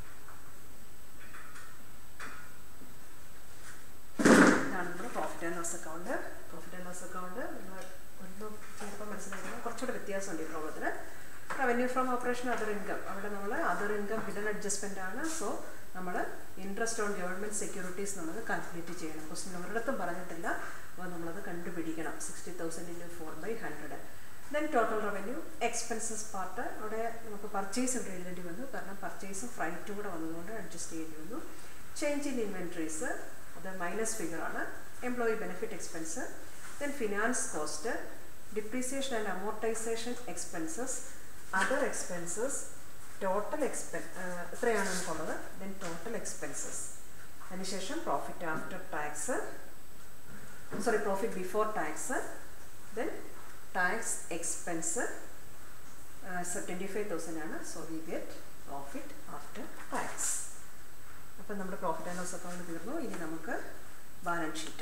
ഇതാണ് നമ്മുടെ profit and loss account profit and loss account നിങ്ങൾ ഒന്ന് ചിലപ്പോൾ മനസ്സിലാക്കുന്നത് കുറച്ചുകൂടെ വ്യത്യാസമുണ്ട് ഈ പ്രോബ്ലത്തിന് revenue from operation other income അവിടെ നമ്മൾ അതർ ഇൻകം ഹിഡൻ അഡ്ജസ്റ്റ്മെൻ്റ് ആണ് സോ നമ്മൾ ഇൻട്രസ്റ്റ് ഓൺ ഗവൺമെൻറ് സെക്യൂരിറ്റീസ് നമ്മളത് കാൽക്കുലേറ്റ് ചെയ്യണം ക്വസ്റ്റ്യൻ ഒരിടത്തും പറഞ്ഞിട്ടില്ല അപ്പോൾ നമ്മളത് കണ്ടുപിടിക്കണം sixty thousand into four by hundred then total revenue expenses part അവിടെ നമുക്ക് പർച്ചേസ് ഇവിടെ എഴുതേണ്ടി വന്നു കാരണം പർച്ചേസും ഫ്രൈറ്റും കൂടെ വന്നതുകൊണ്ട് അഡ്ജസ്റ്റ് ചെയ്യേണ്ടി വന്നു ചേഞ്ച് ഇൻ ഇൻവെൻട്രീസ് അത് മൈനസ് ഫിഗർ ആണ് employee benefit expense then finance cost depreciation and amortisation expenses other expenses total expense ഇത്രയാണ് നമുക്കുള്ളത് ദെൻ ടോട്ടൽ എക്സ്പെൻസസ് അതിനുശേഷം profit after tax sorry profit before tax then tax expense twenty five thousand ആണ് so we get profit after tax അപ്പം നമ്മുടെ profit and loss account തീർന്നു ഇനി നമുക്ക് balance sheet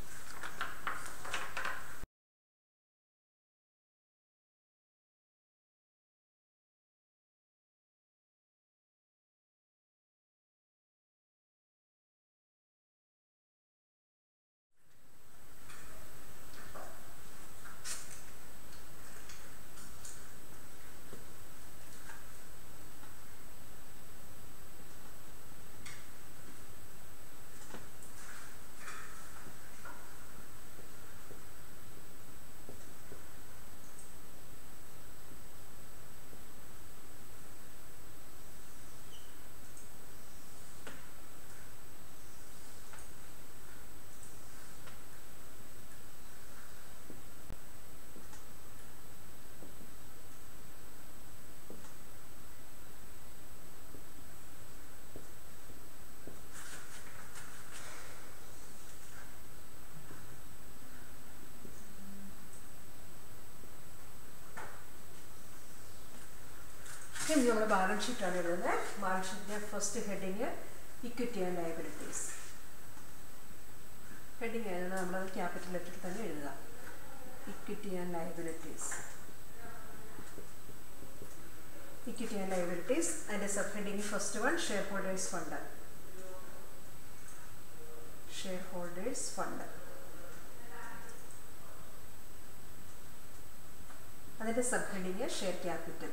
ഇനി നമ്മൾ ബാലൻസ് ഷീറ്റാണ് എഴുതുന്നത് ബാലൻസ് ഷീറ്റിൻ്റെ first heading equity and liabilities heading എഴുതുന്നത് നമ്മൾ ക്യാപിറ്റൽ ലെറ്ററിൽ തന്നെ എഴുതുക equity and liabilities equity and liabilities അതിൻ്റെ sub heading first one shareholders fund shareholders fund അതിൻ്റെ sub heading share capital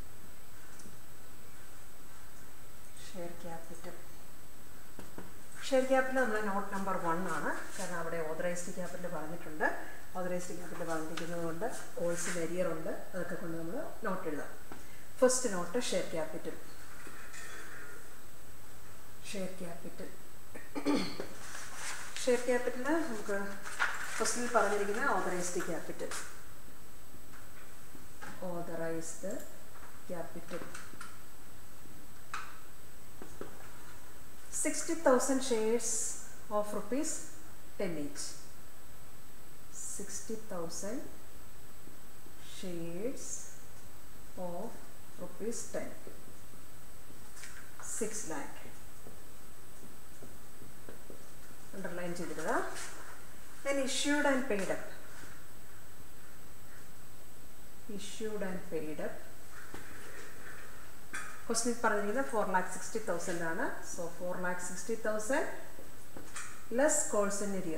share capital share capital നമ്മുടെ note number one ആണ് കാരണം അവിടെ ഓതറൈസ്ഡ് ക്യാപിറ്റൽ പറഞ്ഞിട്ടുണ്ട് ഓതറൈസ്ഡ് ക്യാപിറ്റൽ പറഞ്ഞിരിക്കുന്നത് കൊണ്ട് കോഴ്സിൽ എരിയർ ഉണ്ട് അതൊക്കെ കൊണ്ട് നമ്മൾ നോട്ട് എഴുതാം first note share capital share capital share capital നമുക്ക് ഫസ്റ്റിൽ പറഞ്ഞിരിക്കുന്ന authorised capital authorised capital 60,000 shares of rupees 10 each. 60,000 shares of rupees 10. 6 lakh. Underline ചെയ്തിടുക then issued and paid up issued and paid up ക്വസ്റ്റിനിൽ പറഞ്ഞിരിക്കുന്നത് four lakh sixty thousand ആണ് so four lakh sixty thousand less calls in arrear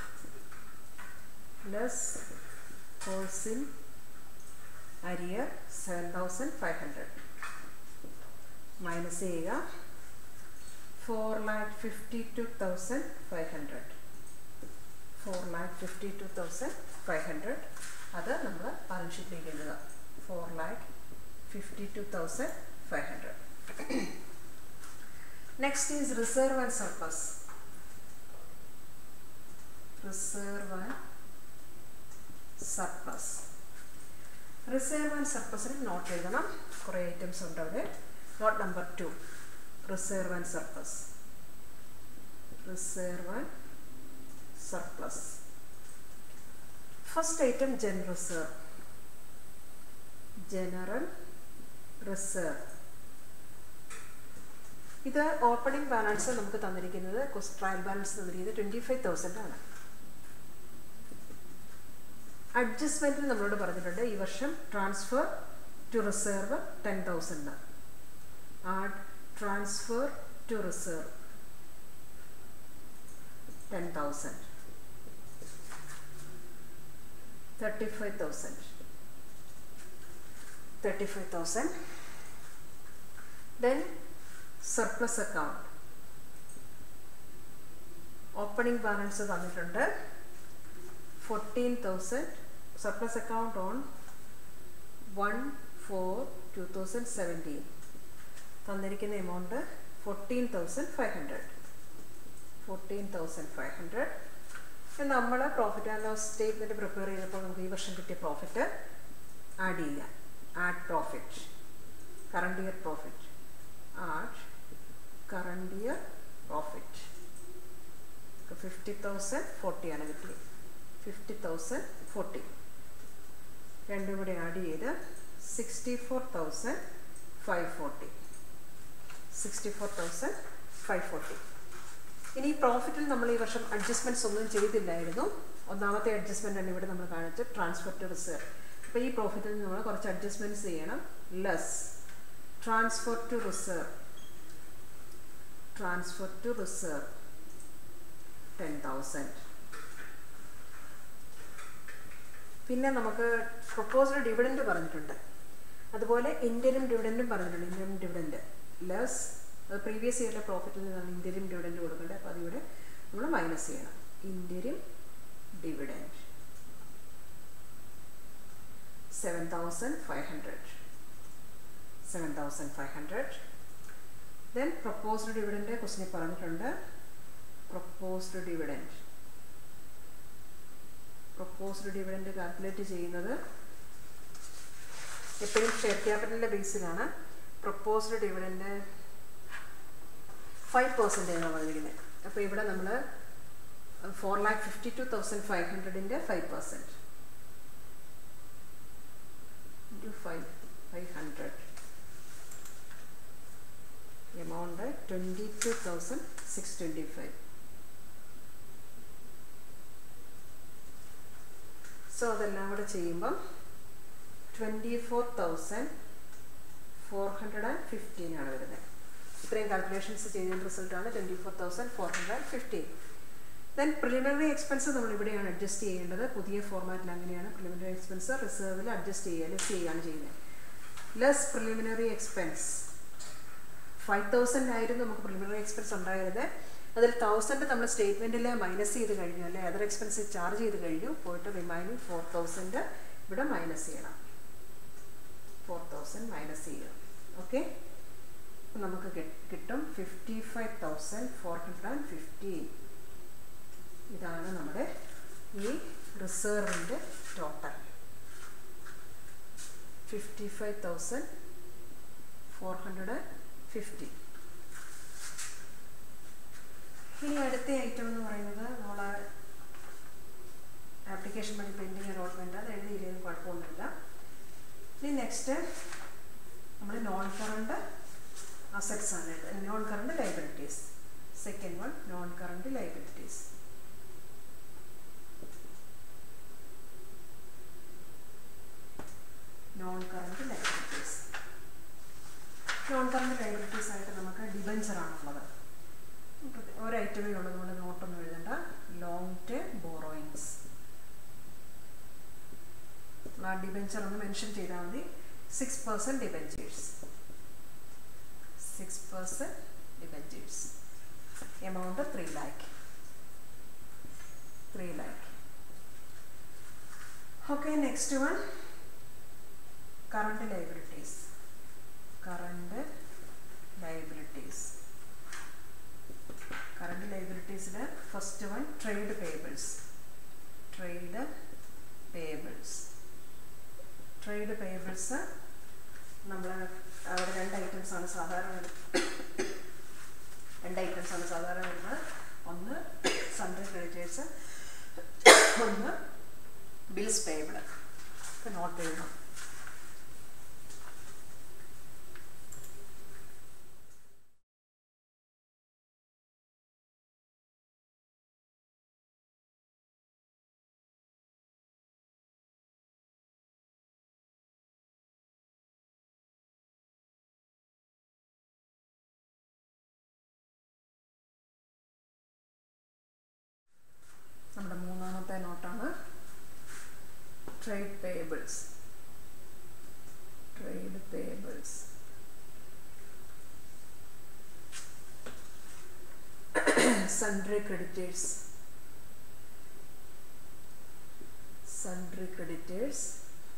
less calls in arrear seven thousand five hundred minus ചെയ്യുക four lakh fifty two thousand five hundred four lakh fifty two thousand five hundred അത് നമ്മൾ balance ഷീറ്റിലേക്ക് എഴുതുക four lakh fifty two thousand 500. Next is reserve and surplus. Reserve and surplus. Reserve and സർപ്ലസിന് note എഴുതണം കുറേ items ഉണ്ട് അവിടെ note number two reserve and surplus reserve and surplus first item gen reserve general reserve ഇത് opening balance നമുക്ക് തന്നിരിക്കുന്നത് trial balance തന്നിരിക്കുന്നത് twenty five thousand ആണ് അഡ്ജസ്റ്റ്മെൻറ്റിൽ നമ്മളോട് പറഞ്ഞിട്ടുണ്ട് ഈ വർഷം transfer to reserve ten thousand add transfer to reserve ten thousand thirty five thousand thirty five thousand then surplus account opening balance തന്നിട്ടുണ്ട് fourteen thousand surplus account on one four two thousand seventeen തന്നിരിക്കുന്ന amount fourteen thousand five hundred fourteen thousand five hundred നമ്മൾ profit and loss statement prepare ചെയ്തപ്പോൾ നമുക്ക് ഈ വർഷം കിട്ടിയ profit add ചെയ്യാം add profit current year profit add current year profit fifty thousand ഫോർട്ടിയാണ് കിട്ടിയത് ഫിഫ്റ്റി തൗസൻഡ് ഫോർട്ടി രണ്ടും കൂടി ആഡ് ചെയ്ത് sixty four thousand five forty sixty four thousand five forty ഇനി പ്രോഫിറ്റിൽ നമ്മൾ ഈ വർഷം അഡ്ജസ്റ്റ്മെൻറ്റ്സ് ഒന്നും ചെയ്തില്ലായിരുന്നു ഒന്നാമത്തെ അഡ്ജസ്റ്റ്മെൻ്റ് ആണ് ഇവിടെ നമ്മൾ കാണിച്ച് ട്രാൻസ്ഫർ ടു റിസർവ് അപ്പോൾ ഈ പ്രോഫിറ്റിൽ നമ്മൾ കുറച്ച് അഡ്ജസ്റ്റ്മെൻറ്റ്സ് ചെയ്യണം less transfer to reserve transfer to reserve ten thousand പിന്നെ നമുക്ക് പ്രൊപ്പോസ്ഡ് ഡിവിഡൻഡ് പറഞ്ഞിട്ടുണ്ട് അതുപോലെ ഇൻറ്റരിം ഡിവിഡൻറ്റും പറഞ്ഞിട്ടുണ്ട് ഇൻറ്റരിം ഡിവിഡൻറ്റ് ലെസ് അത് പ്രീവിയസ് ഇയറിലെ പ്രോഫിറ്റിൽ നിന്നാണ് ഇൻറ്റരിം ഡിവിഡൻറ്റ് കൊടുക്കേണ്ടത് അപ്പോൾ അതിവിടെ നമ്മൾ മൈനസ് ചെയ്യണം interim dividend seven thousand five hundred seven thousand five hundred then proposed dividend ക്വസ്റ്റിനെ പറഞ്ഞിട്ടുണ്ട് proposed dividend proposed dividend calculate ചെയ്യുന്നത് എപ്പോഴും ഷെയർ ക്യാപിറ്റലിൻ്റെ ബേസിലാണ് പ്രപ്പോസ്ഡ് ഡിവിഡൻറ്റ് ഫൈവ് പെർസെൻറ്റേജ് ആണ് പറഞ്ഞിരിക്കുന്നത് അപ്പോൾ ഇവിടെ നമ്മൾ four lakh fifty two thousand five ഹൺഡ്രഡിൻ്റെ five percent into five five hundred amount twenty two thousand six twenty five so അതെല്ലാം കൂടെ ചെയ്യുമ്പം twenty four thousand four hundred and fifteen ആണ് വരുന്നത് ഇത്രയും കാൽക്കുലേഷൻസ് ചെയ്തതിൻ്റെ റിസൾട്ടാണ് twenty four thousand four hundred and fifteen then preliminary expense നമ്മൾ ഇവിടെയാണ് അഡ്ജസ്റ്റ് ചെയ്യേണ്ടത് പുതിയ ഫോർമാറ്റിൽ അങ്ങനെയാണ് പ്രിലിമിനറി എക്സ്പെൻസ് റിസർവിൽ അഡ്ജസ്റ്റ് ചെയ്യുക ലെസ് ചെയ്യുകയാണ് ചെയ്യുന്നത് less preliminary expense five thousand ആയിരുന്നു നമുക്ക് പ്രിലിമിനറി എക്സ്പെൻസ് ഉണ്ടായത് അതിൽ തൗസൻഡ് നമ്മൾ സ്റ്റേറ്റ്മെൻറ്റിൽ മൈനസ് ചെയ്ത് കഴിഞ്ഞു അല്ലെ അതർ എക്സ്പെൻസ് ചാർജ് ചെയ്ത് കഴിഞ്ഞു പോയിട്ട് റിമൈനിങ് ഫോർ തൗസൻഡ് ഇവിടെ മൈനസ് ചെയ്യണം ഫോർ തൗസൻഡ് മൈനസ് ചെയ്യുക ഓക്കെ നമുക്ക് കിട്ടും fifty five thousand four hundred and fifteen ഇതാണ് നമ്മുടെ ഈ റിസർവിൻ്റെ total fifty five thousand four hundred and fifty ഇനി അടുത്ത ഐറ്റം എന്ന് പറയുന്നത് നമ്മൾ ആപ്ലിക്കേഷൻ വഴി പെൻഡിങ് അലോട്ട്മെൻറ്റ് അത് എഴുതിയില്ലെങ്കിൽ കുഴപ്പമൊന്നുമില്ല ഇനി നെക്സ്റ്റ് നമ്മൾ നോൺ കറണ്ട് അസറ്റ്സ് ആണ് non current liabilities second one non current liabilities non current liabilities non current liabilities ആയിട്ട് നമുക്ക് ഡിബഞ്ചർ ആണുള്ളത് ഒരു ഐറ്റമേ ഉള്ളത് നമ്മൾ നോട്ടൊന്നും എഴുതണ്ട ലോങ് ടേം ബോറോയിങ്സ് ആ ഡിബഞ്ചർ ഒന്ന് മെൻഷൻ ചെയ്താൽ മതി six percent debentures six percent debentures amount three lakh three lakh okay next one current liabilities current liabilities current ലൈബിലിറ്റീസിൽ first one trade payables trade payables trade payables നമ്മൾ അവിടെ രണ്ട് ഐറ്റംസ് ആണ് സാധാരണ രണ്ട് ഐറ്റംസ് ആണ് സാധാരണ വരുന്നത് ഒന്ന് സൺഡേ ക്രെഡിറ്റേഴ്സ് ഒന്ന് ബിൽസ് പേബിൾ ഇപ്പം നോട്ട് എഴുതണം നമ്മുടെ മൂന്നാമത്തെ നോട്ടാണ് trade payables trade payables sundry creditors sundry creditors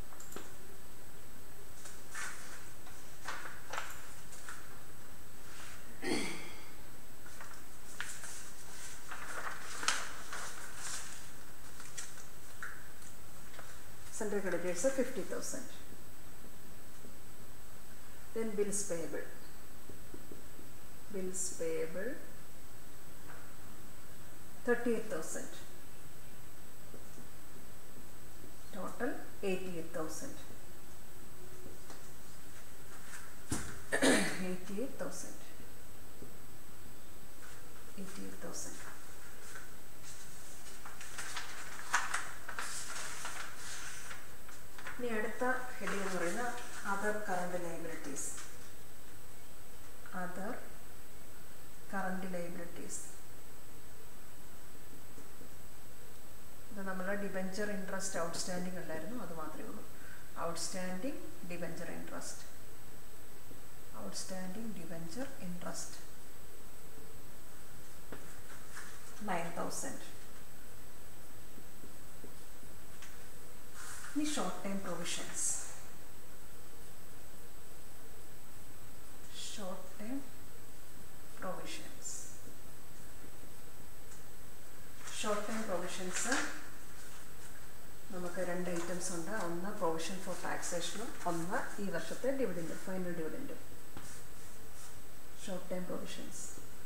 sundry creditors are 50,000. Then bills payable. Bills payable 38,000. Total 88,000. 88,000. 88,000. ഇനി അടുത്ത ഹെഡിങ് എന്ന് പറയുന്നത് other current liabilities other current liabilities ഇത് നമ്മൾ ഡിബഞ്ചർ ഇൻട്രസ്റ്റ് ഔട്ട്സ്റ്റാൻഡിങ് ഉണ്ടായിരുന്നു അത് മാത്രമേ ഉള്ളൂ outstanding debenture interest outstanding debenture interest nine thousand ഇനി short time provisions short time provisions short time provisions നമുക്ക് രണ്ട് ഐറ്റംസ് ഉണ്ട് ഒന്ന് പ്രൊവിഷൻ ഫോർ ടാക്സേഷനും ഒന്ന് ഈ വർഷത്തെ ഡിവിഡൻഡ് ഫൈനൽ ഡിവിഡൻഡും short time provisions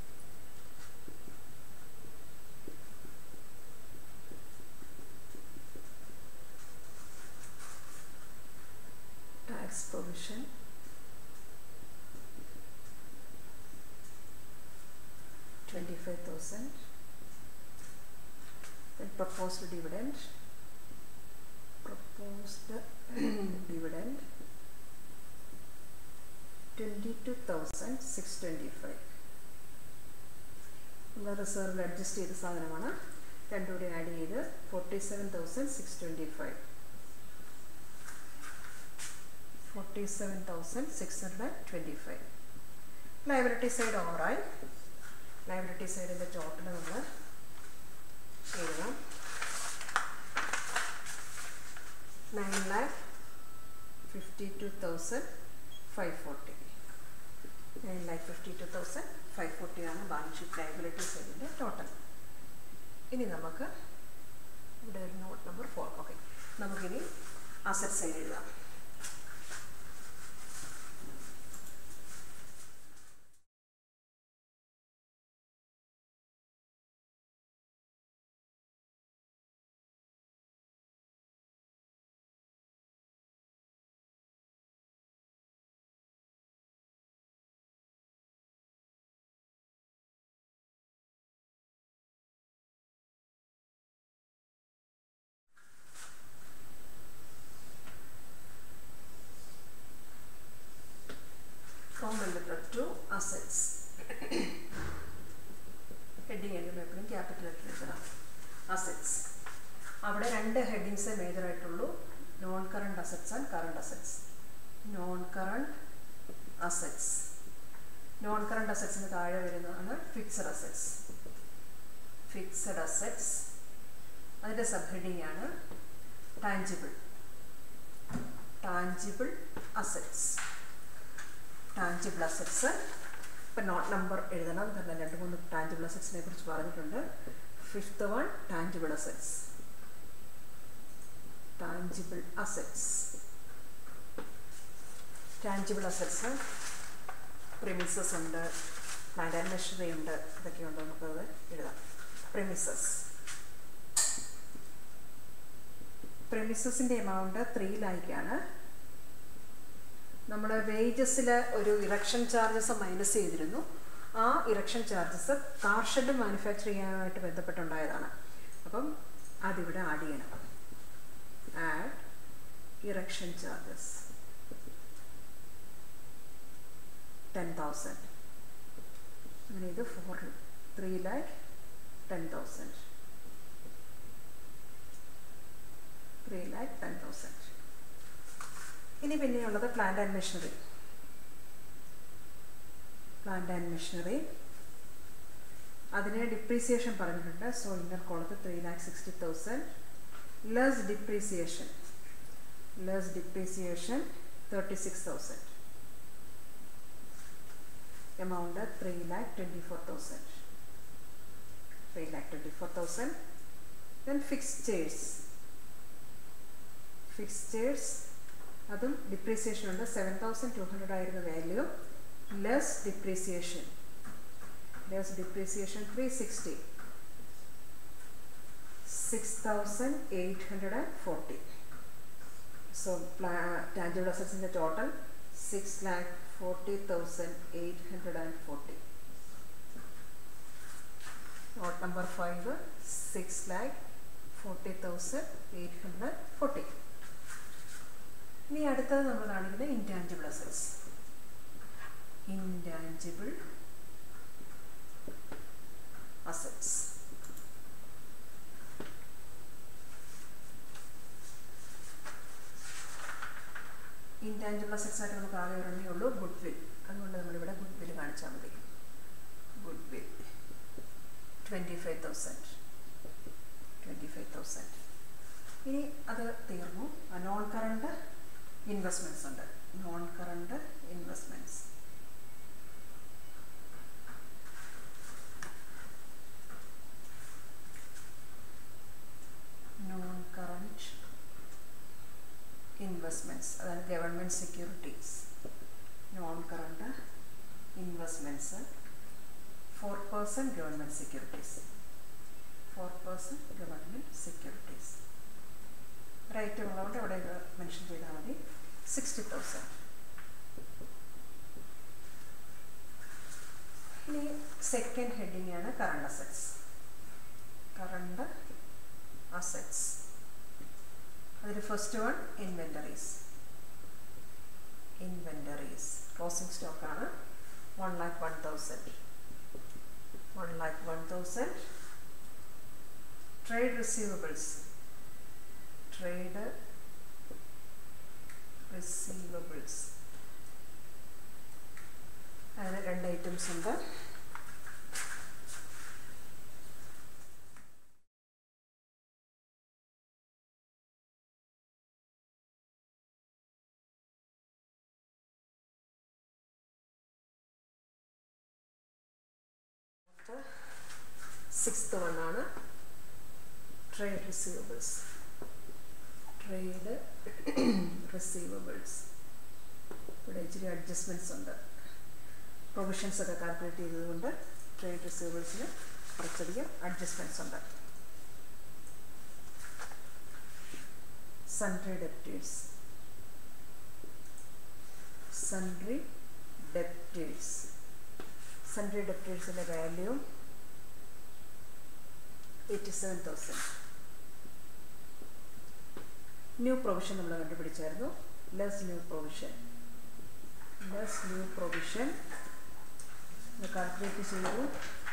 tax provision twenty-five thousand then proposed dividend proposed dividend twenty-two thousand six twenty-five നമ്മൾ റിസർവിൽ അഡ്ജസ്റ്റ് ചെയ്ത സാധനമാണ് രണ്ടും കൂടി ആഡ് ചെയ്ത് forty seven thousand six twenty five forty seven thousand six hundred twenty five liability side ഓവറായി liability സൈഡിൻ്റെ total നമ്മൾ എഴുതാം nine lakh fifty two thousand five forty nine lakh fifty two thousand five ഫോർട്ടിയാണ് ബാലൻസ് ഷീറ്റ് ലൈബിലിറ്റി സൈഡിൻ്റെ total ഇനി നമുക്ക് ഇവിടെ ഒരു നോട്ട് നമ്പർ ഫോർ ഓക്കെ നമുക്കിനി അസറ്റ് സൈഡ് എഴുതാം common letter to assets. Heading എഴുതുമ്പോൾ എപ്പോഴും ക്യാപിറ്റൽ ലെറ്റർ എഴുതണം അസറ്റ്സ് അവിടെ രണ്ട് ഹെഡിങ്സേ മേജർ ആയിട്ടുള്ളൂ non current assets and current assets non current assets non current അസറ്റ്സിന് താഴെ വരുന്നതാണ് ഫിക്സഡ് അസറ്റ്സ് ഫിക്സഡ് അസറ്റ്സ് അതിൻ്റെ സബ് ഹെഡിങ് ആണ് tangible tangible assets tangible assets ഇപ്പം നോട്ട് നമ്പർ എഴുതണം കാരണം രണ്ട് മൂന്ന് ടാഞ്ചിബിൾ അസറ്റ്സിനെ കുറിച്ച് പറഞ്ഞിട്ടുണ്ട് fifth one tangible assets tangible assets tangible assets premises ഉണ്ട് പ്ലാന്റ് ആൻഡ് മെഷീനറി ഉണ്ട് ഇതൊക്കെയുണ്ട് നമുക്കത് എഴുതാം പ്രിമിസസ് പ്രെമിസസിൻ്റെ എമൗണ്ട് ത്രീ ലാഖാണ് നമ്മൾ വേജസിൽ ഒരു ഇറക്ഷൻ ചാർജസ് മൈനസ് ചെയ്തിരുന്നു ആ erection charges car shed manufacture ചെയ്യാനായിട്ട് ബന്ധപ്പെട്ടുണ്ടായതാണ് അപ്പം അതിവിടെ ആഡ് ചെയ്യണം add erection charges ten thousand അങ്ങനെ ഇത് four three lakh ten thousand three lakh ten thousand ഇനി പിന്നെയുള്ളത് plant and machinery plant and machinery അതിന് ഡിപ്രീസിയേഷൻ പറഞ്ഞിട്ടുണ്ട് സോ ഇന്നർ കോളത്ത് three lakh sixty thousand less depreciation less depreciation thirty six thousand amount of 3 lakh 24,000. 3 lakh 24,000. Then fixtures. Fixtures അതും depreciation ഉണ്ട് seven thousand two hundred ആയിരുന്ന value less depreciation less depreciation three sixty six thousand eight hundred and forty so tangible അസറ്റ്സിൻ്റെ total six lakh forty thousand eight hundred and forty note number five six lakh forty thousand eight hundred forty ഇനി അടുത്തത് നമ്മൾ കാണിക്കുന്നത് intangible assets intangible assets intangible assets ആയിട്ട് നമുക്ക് ആകെ ഒരെണ്ണേ ഉള്ളൂ good will അതുകൊണ്ട് നമ്മളിവിടെ ഗുഡ് വിൽ കാണിച്ചാൽ മതി goodwill twenty five thousand twenty five thousand ഇനി അത് തീർന്നു നോൺ കറണ്ട് ഇൻവെസ്റ്റ്മെൻറ്റ്സ് ഉണ്ട് non current investments non current investments അതായത് government securities non current investments four percent government securities four percent government securities rate ഉള്ളതുകൊണ്ട് അവിടെ ഇത് mention ചെയ്താൽ മതി സിക്സ്റ്റി തൗസൻഡ് ഇനി സെക്കൻഡ് ഹെഡിങ് ആണ് കറണ്ട് അസറ്റ്സ് കറണ്ട് അസറ്റ്സ് അതിൽ first one inventories inventories closing സ്റ്റോക്കാണ് one lakh one thousand one lakh one thousand trade receivables trade receivables അതിന് രണ്ട് ഐറ്റംസ് ഉണ്ട് സിക്സ്ത് വണ്ണാണ് ട്രേഡ് റിസീവബിൾസ് ട്രേഡ് റിസീവബിൾസ് ഇവിടെ ഇച്ചിരി അഡ്ജസ്റ്റ്മെൻറ്റ്സ് ഉണ്ട് പ്രൊവിഷൻസ് ഒക്കെ കാൽക്കുലേറ്റ് ചെയ്തതുകൊണ്ട് ട്രേഡ് റിസീവബിൾസിന് കുറച്ചധികം അഡ്ജസ്റ്റ്മെൻറ്റ്സ് ഉണ്ട് sundry debtors sundry debtors sundry ഡെപ്റ്റേഴ്സിൻ്റെ value eighty seven thousand new provision നമ്മൾ കണ്ടുപിടിച്ചായിരുന്നു less new provision less new provision calculate ചെയ്തു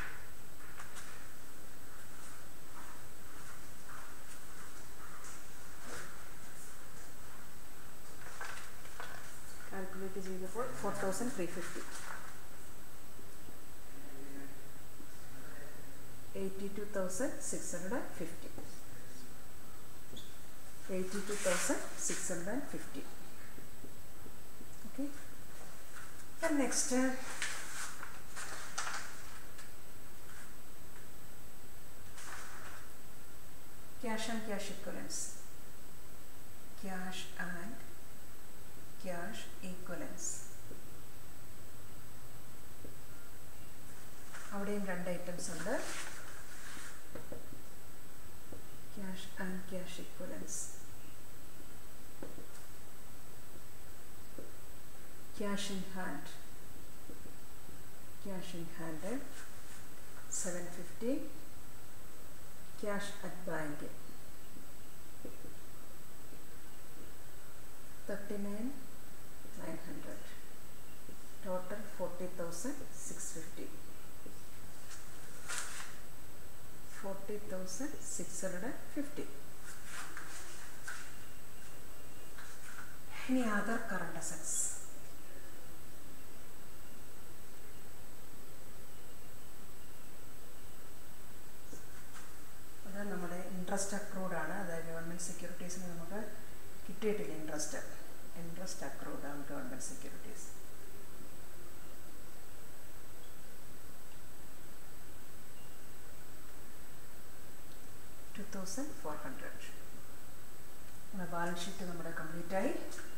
കാൽക്കുലേറ്റ് ചെയ്തപ്പോൾ four thousand three fifty eighty two thousand six hundred and fifty eighty two thousand six hundred and fifty okay next cash and cash equivalents cash and cash equivalents അവിടെയും രണ്ട് items ഉണ്ട് cash and cash equivalents cash in hand cash in hand seven fifty cash at bank thirty nine nine hundred total forty thousand six fifty forty thousand six hundred fifty ഇനി other current assets അത് നമ്മുടെ interest accrued ആണ് അതായത് government സെക്യൂരിറ്റീസിന് നമുക്ക് കിട്ടിയിട്ടില്ല interest interest accrued ആണ് government securities two thousand four hundred balance sheet നമ്മുടെ കംപ്ലീറ്റ് ആയി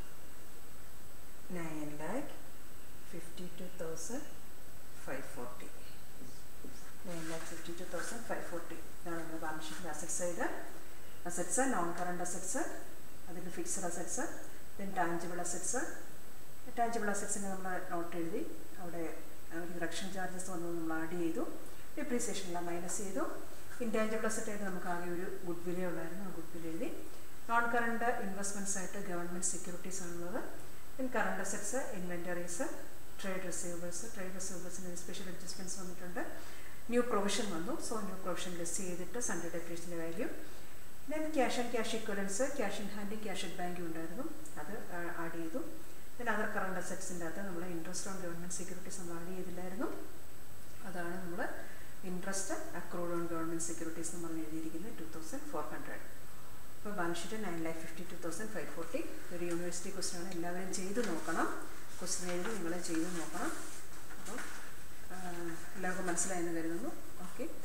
nine lakh fifty two thousand five forty nine lakh fifty two thousand five forty ഇതാണ് നമ്മുടെ ബാലൻസ് ഷീറ്റിൻ്റെ asset side assets non current assets അതിൻ്റെ fixed assets then tangible assets tangible അസറ്റ്സിന് നമ്മൾ note എഴുതി അവിടെ ഒരു ഇറക്ഷൻ ചാർജസ് വന്നത് നമ്മൾ ആഡ് ചെയ്തു ഡിപ്രീസിയേഷനെല്ലാം മൈനസ് ചെയ്തു ഇൻടാഞ്ചിബിൾ അസറ്റ് ആയിട്ട് നമുക്ക് ആകെ ഒരു ഗുഡ് വിലേ ഉള്ളായിരുന്നു ആ ഗുഡ് വില എഴുതി നോൺ കറണ്ട് ഇൻവെസ്റ്റ്മെൻറ്റ്സ് ആയിട്ട് ഗവൺമെൻറ് സെക്യൂരിറ്റീസ് ആണുള്ളത് then current assets inventories trade receivables trade റിസീവബിൾസിന് സ്പെഷ്യൽ അഡ്ജസ്റ്റ്മെൻറ്റ്സ് വന്നിട്ടുണ്ട് ന്യൂ പ്രൊവിഷൻ വന്നു സോ ന്യൂ പ്രൊവിഷൻ ലെസ് ചെയ്തിട്ട് സൺഡേ ഡെപ്രീഷൻ്റെ value then cash and cash equivalents cash in ഹാൻഡും cash at ബാങ്കും ഉണ്ടായിരുന്നു അത് ആഡ് ചെയ്തു ദെൻ അതർ കറണ്ട് അസറ്റ്സിൻ്റെ അകത്ത് നമ്മൾ ഇൻട്രസ്റ്റ് ഓൺ ഗവൺമെൻറ് സെക്യൂരിറ്റീസ് നമ്മൾ ആഡ് ചെയ്തില്ലായിരുന്നു അതാണ് നമ്മൾ interest accrued on government securities എന്ന് പറഞ്ഞ് എഴുതിയിരിക്കുന്നത് ടു തൗസൻഡ് ഫോർ ഹൺഡ്രഡ് ഇപ്പോൾ balance sheet nine lakh fifty two thousand five forty ഒരു യൂണിവേഴ്സിറ്റി ക്വസ്റ്റ്യൻ ആണ് എല്ലാവരും ചെയ്ത് നോക്കണം ക്വസ്റ്റ്യൻ എഴുതി നിങ്ങൾ ചെയ്ത് നോക്കണം അപ്പോൾ എല്ലാവർക്കും മനസ്സിലായെന്ന് കരുതുന്നു ഓക്കെ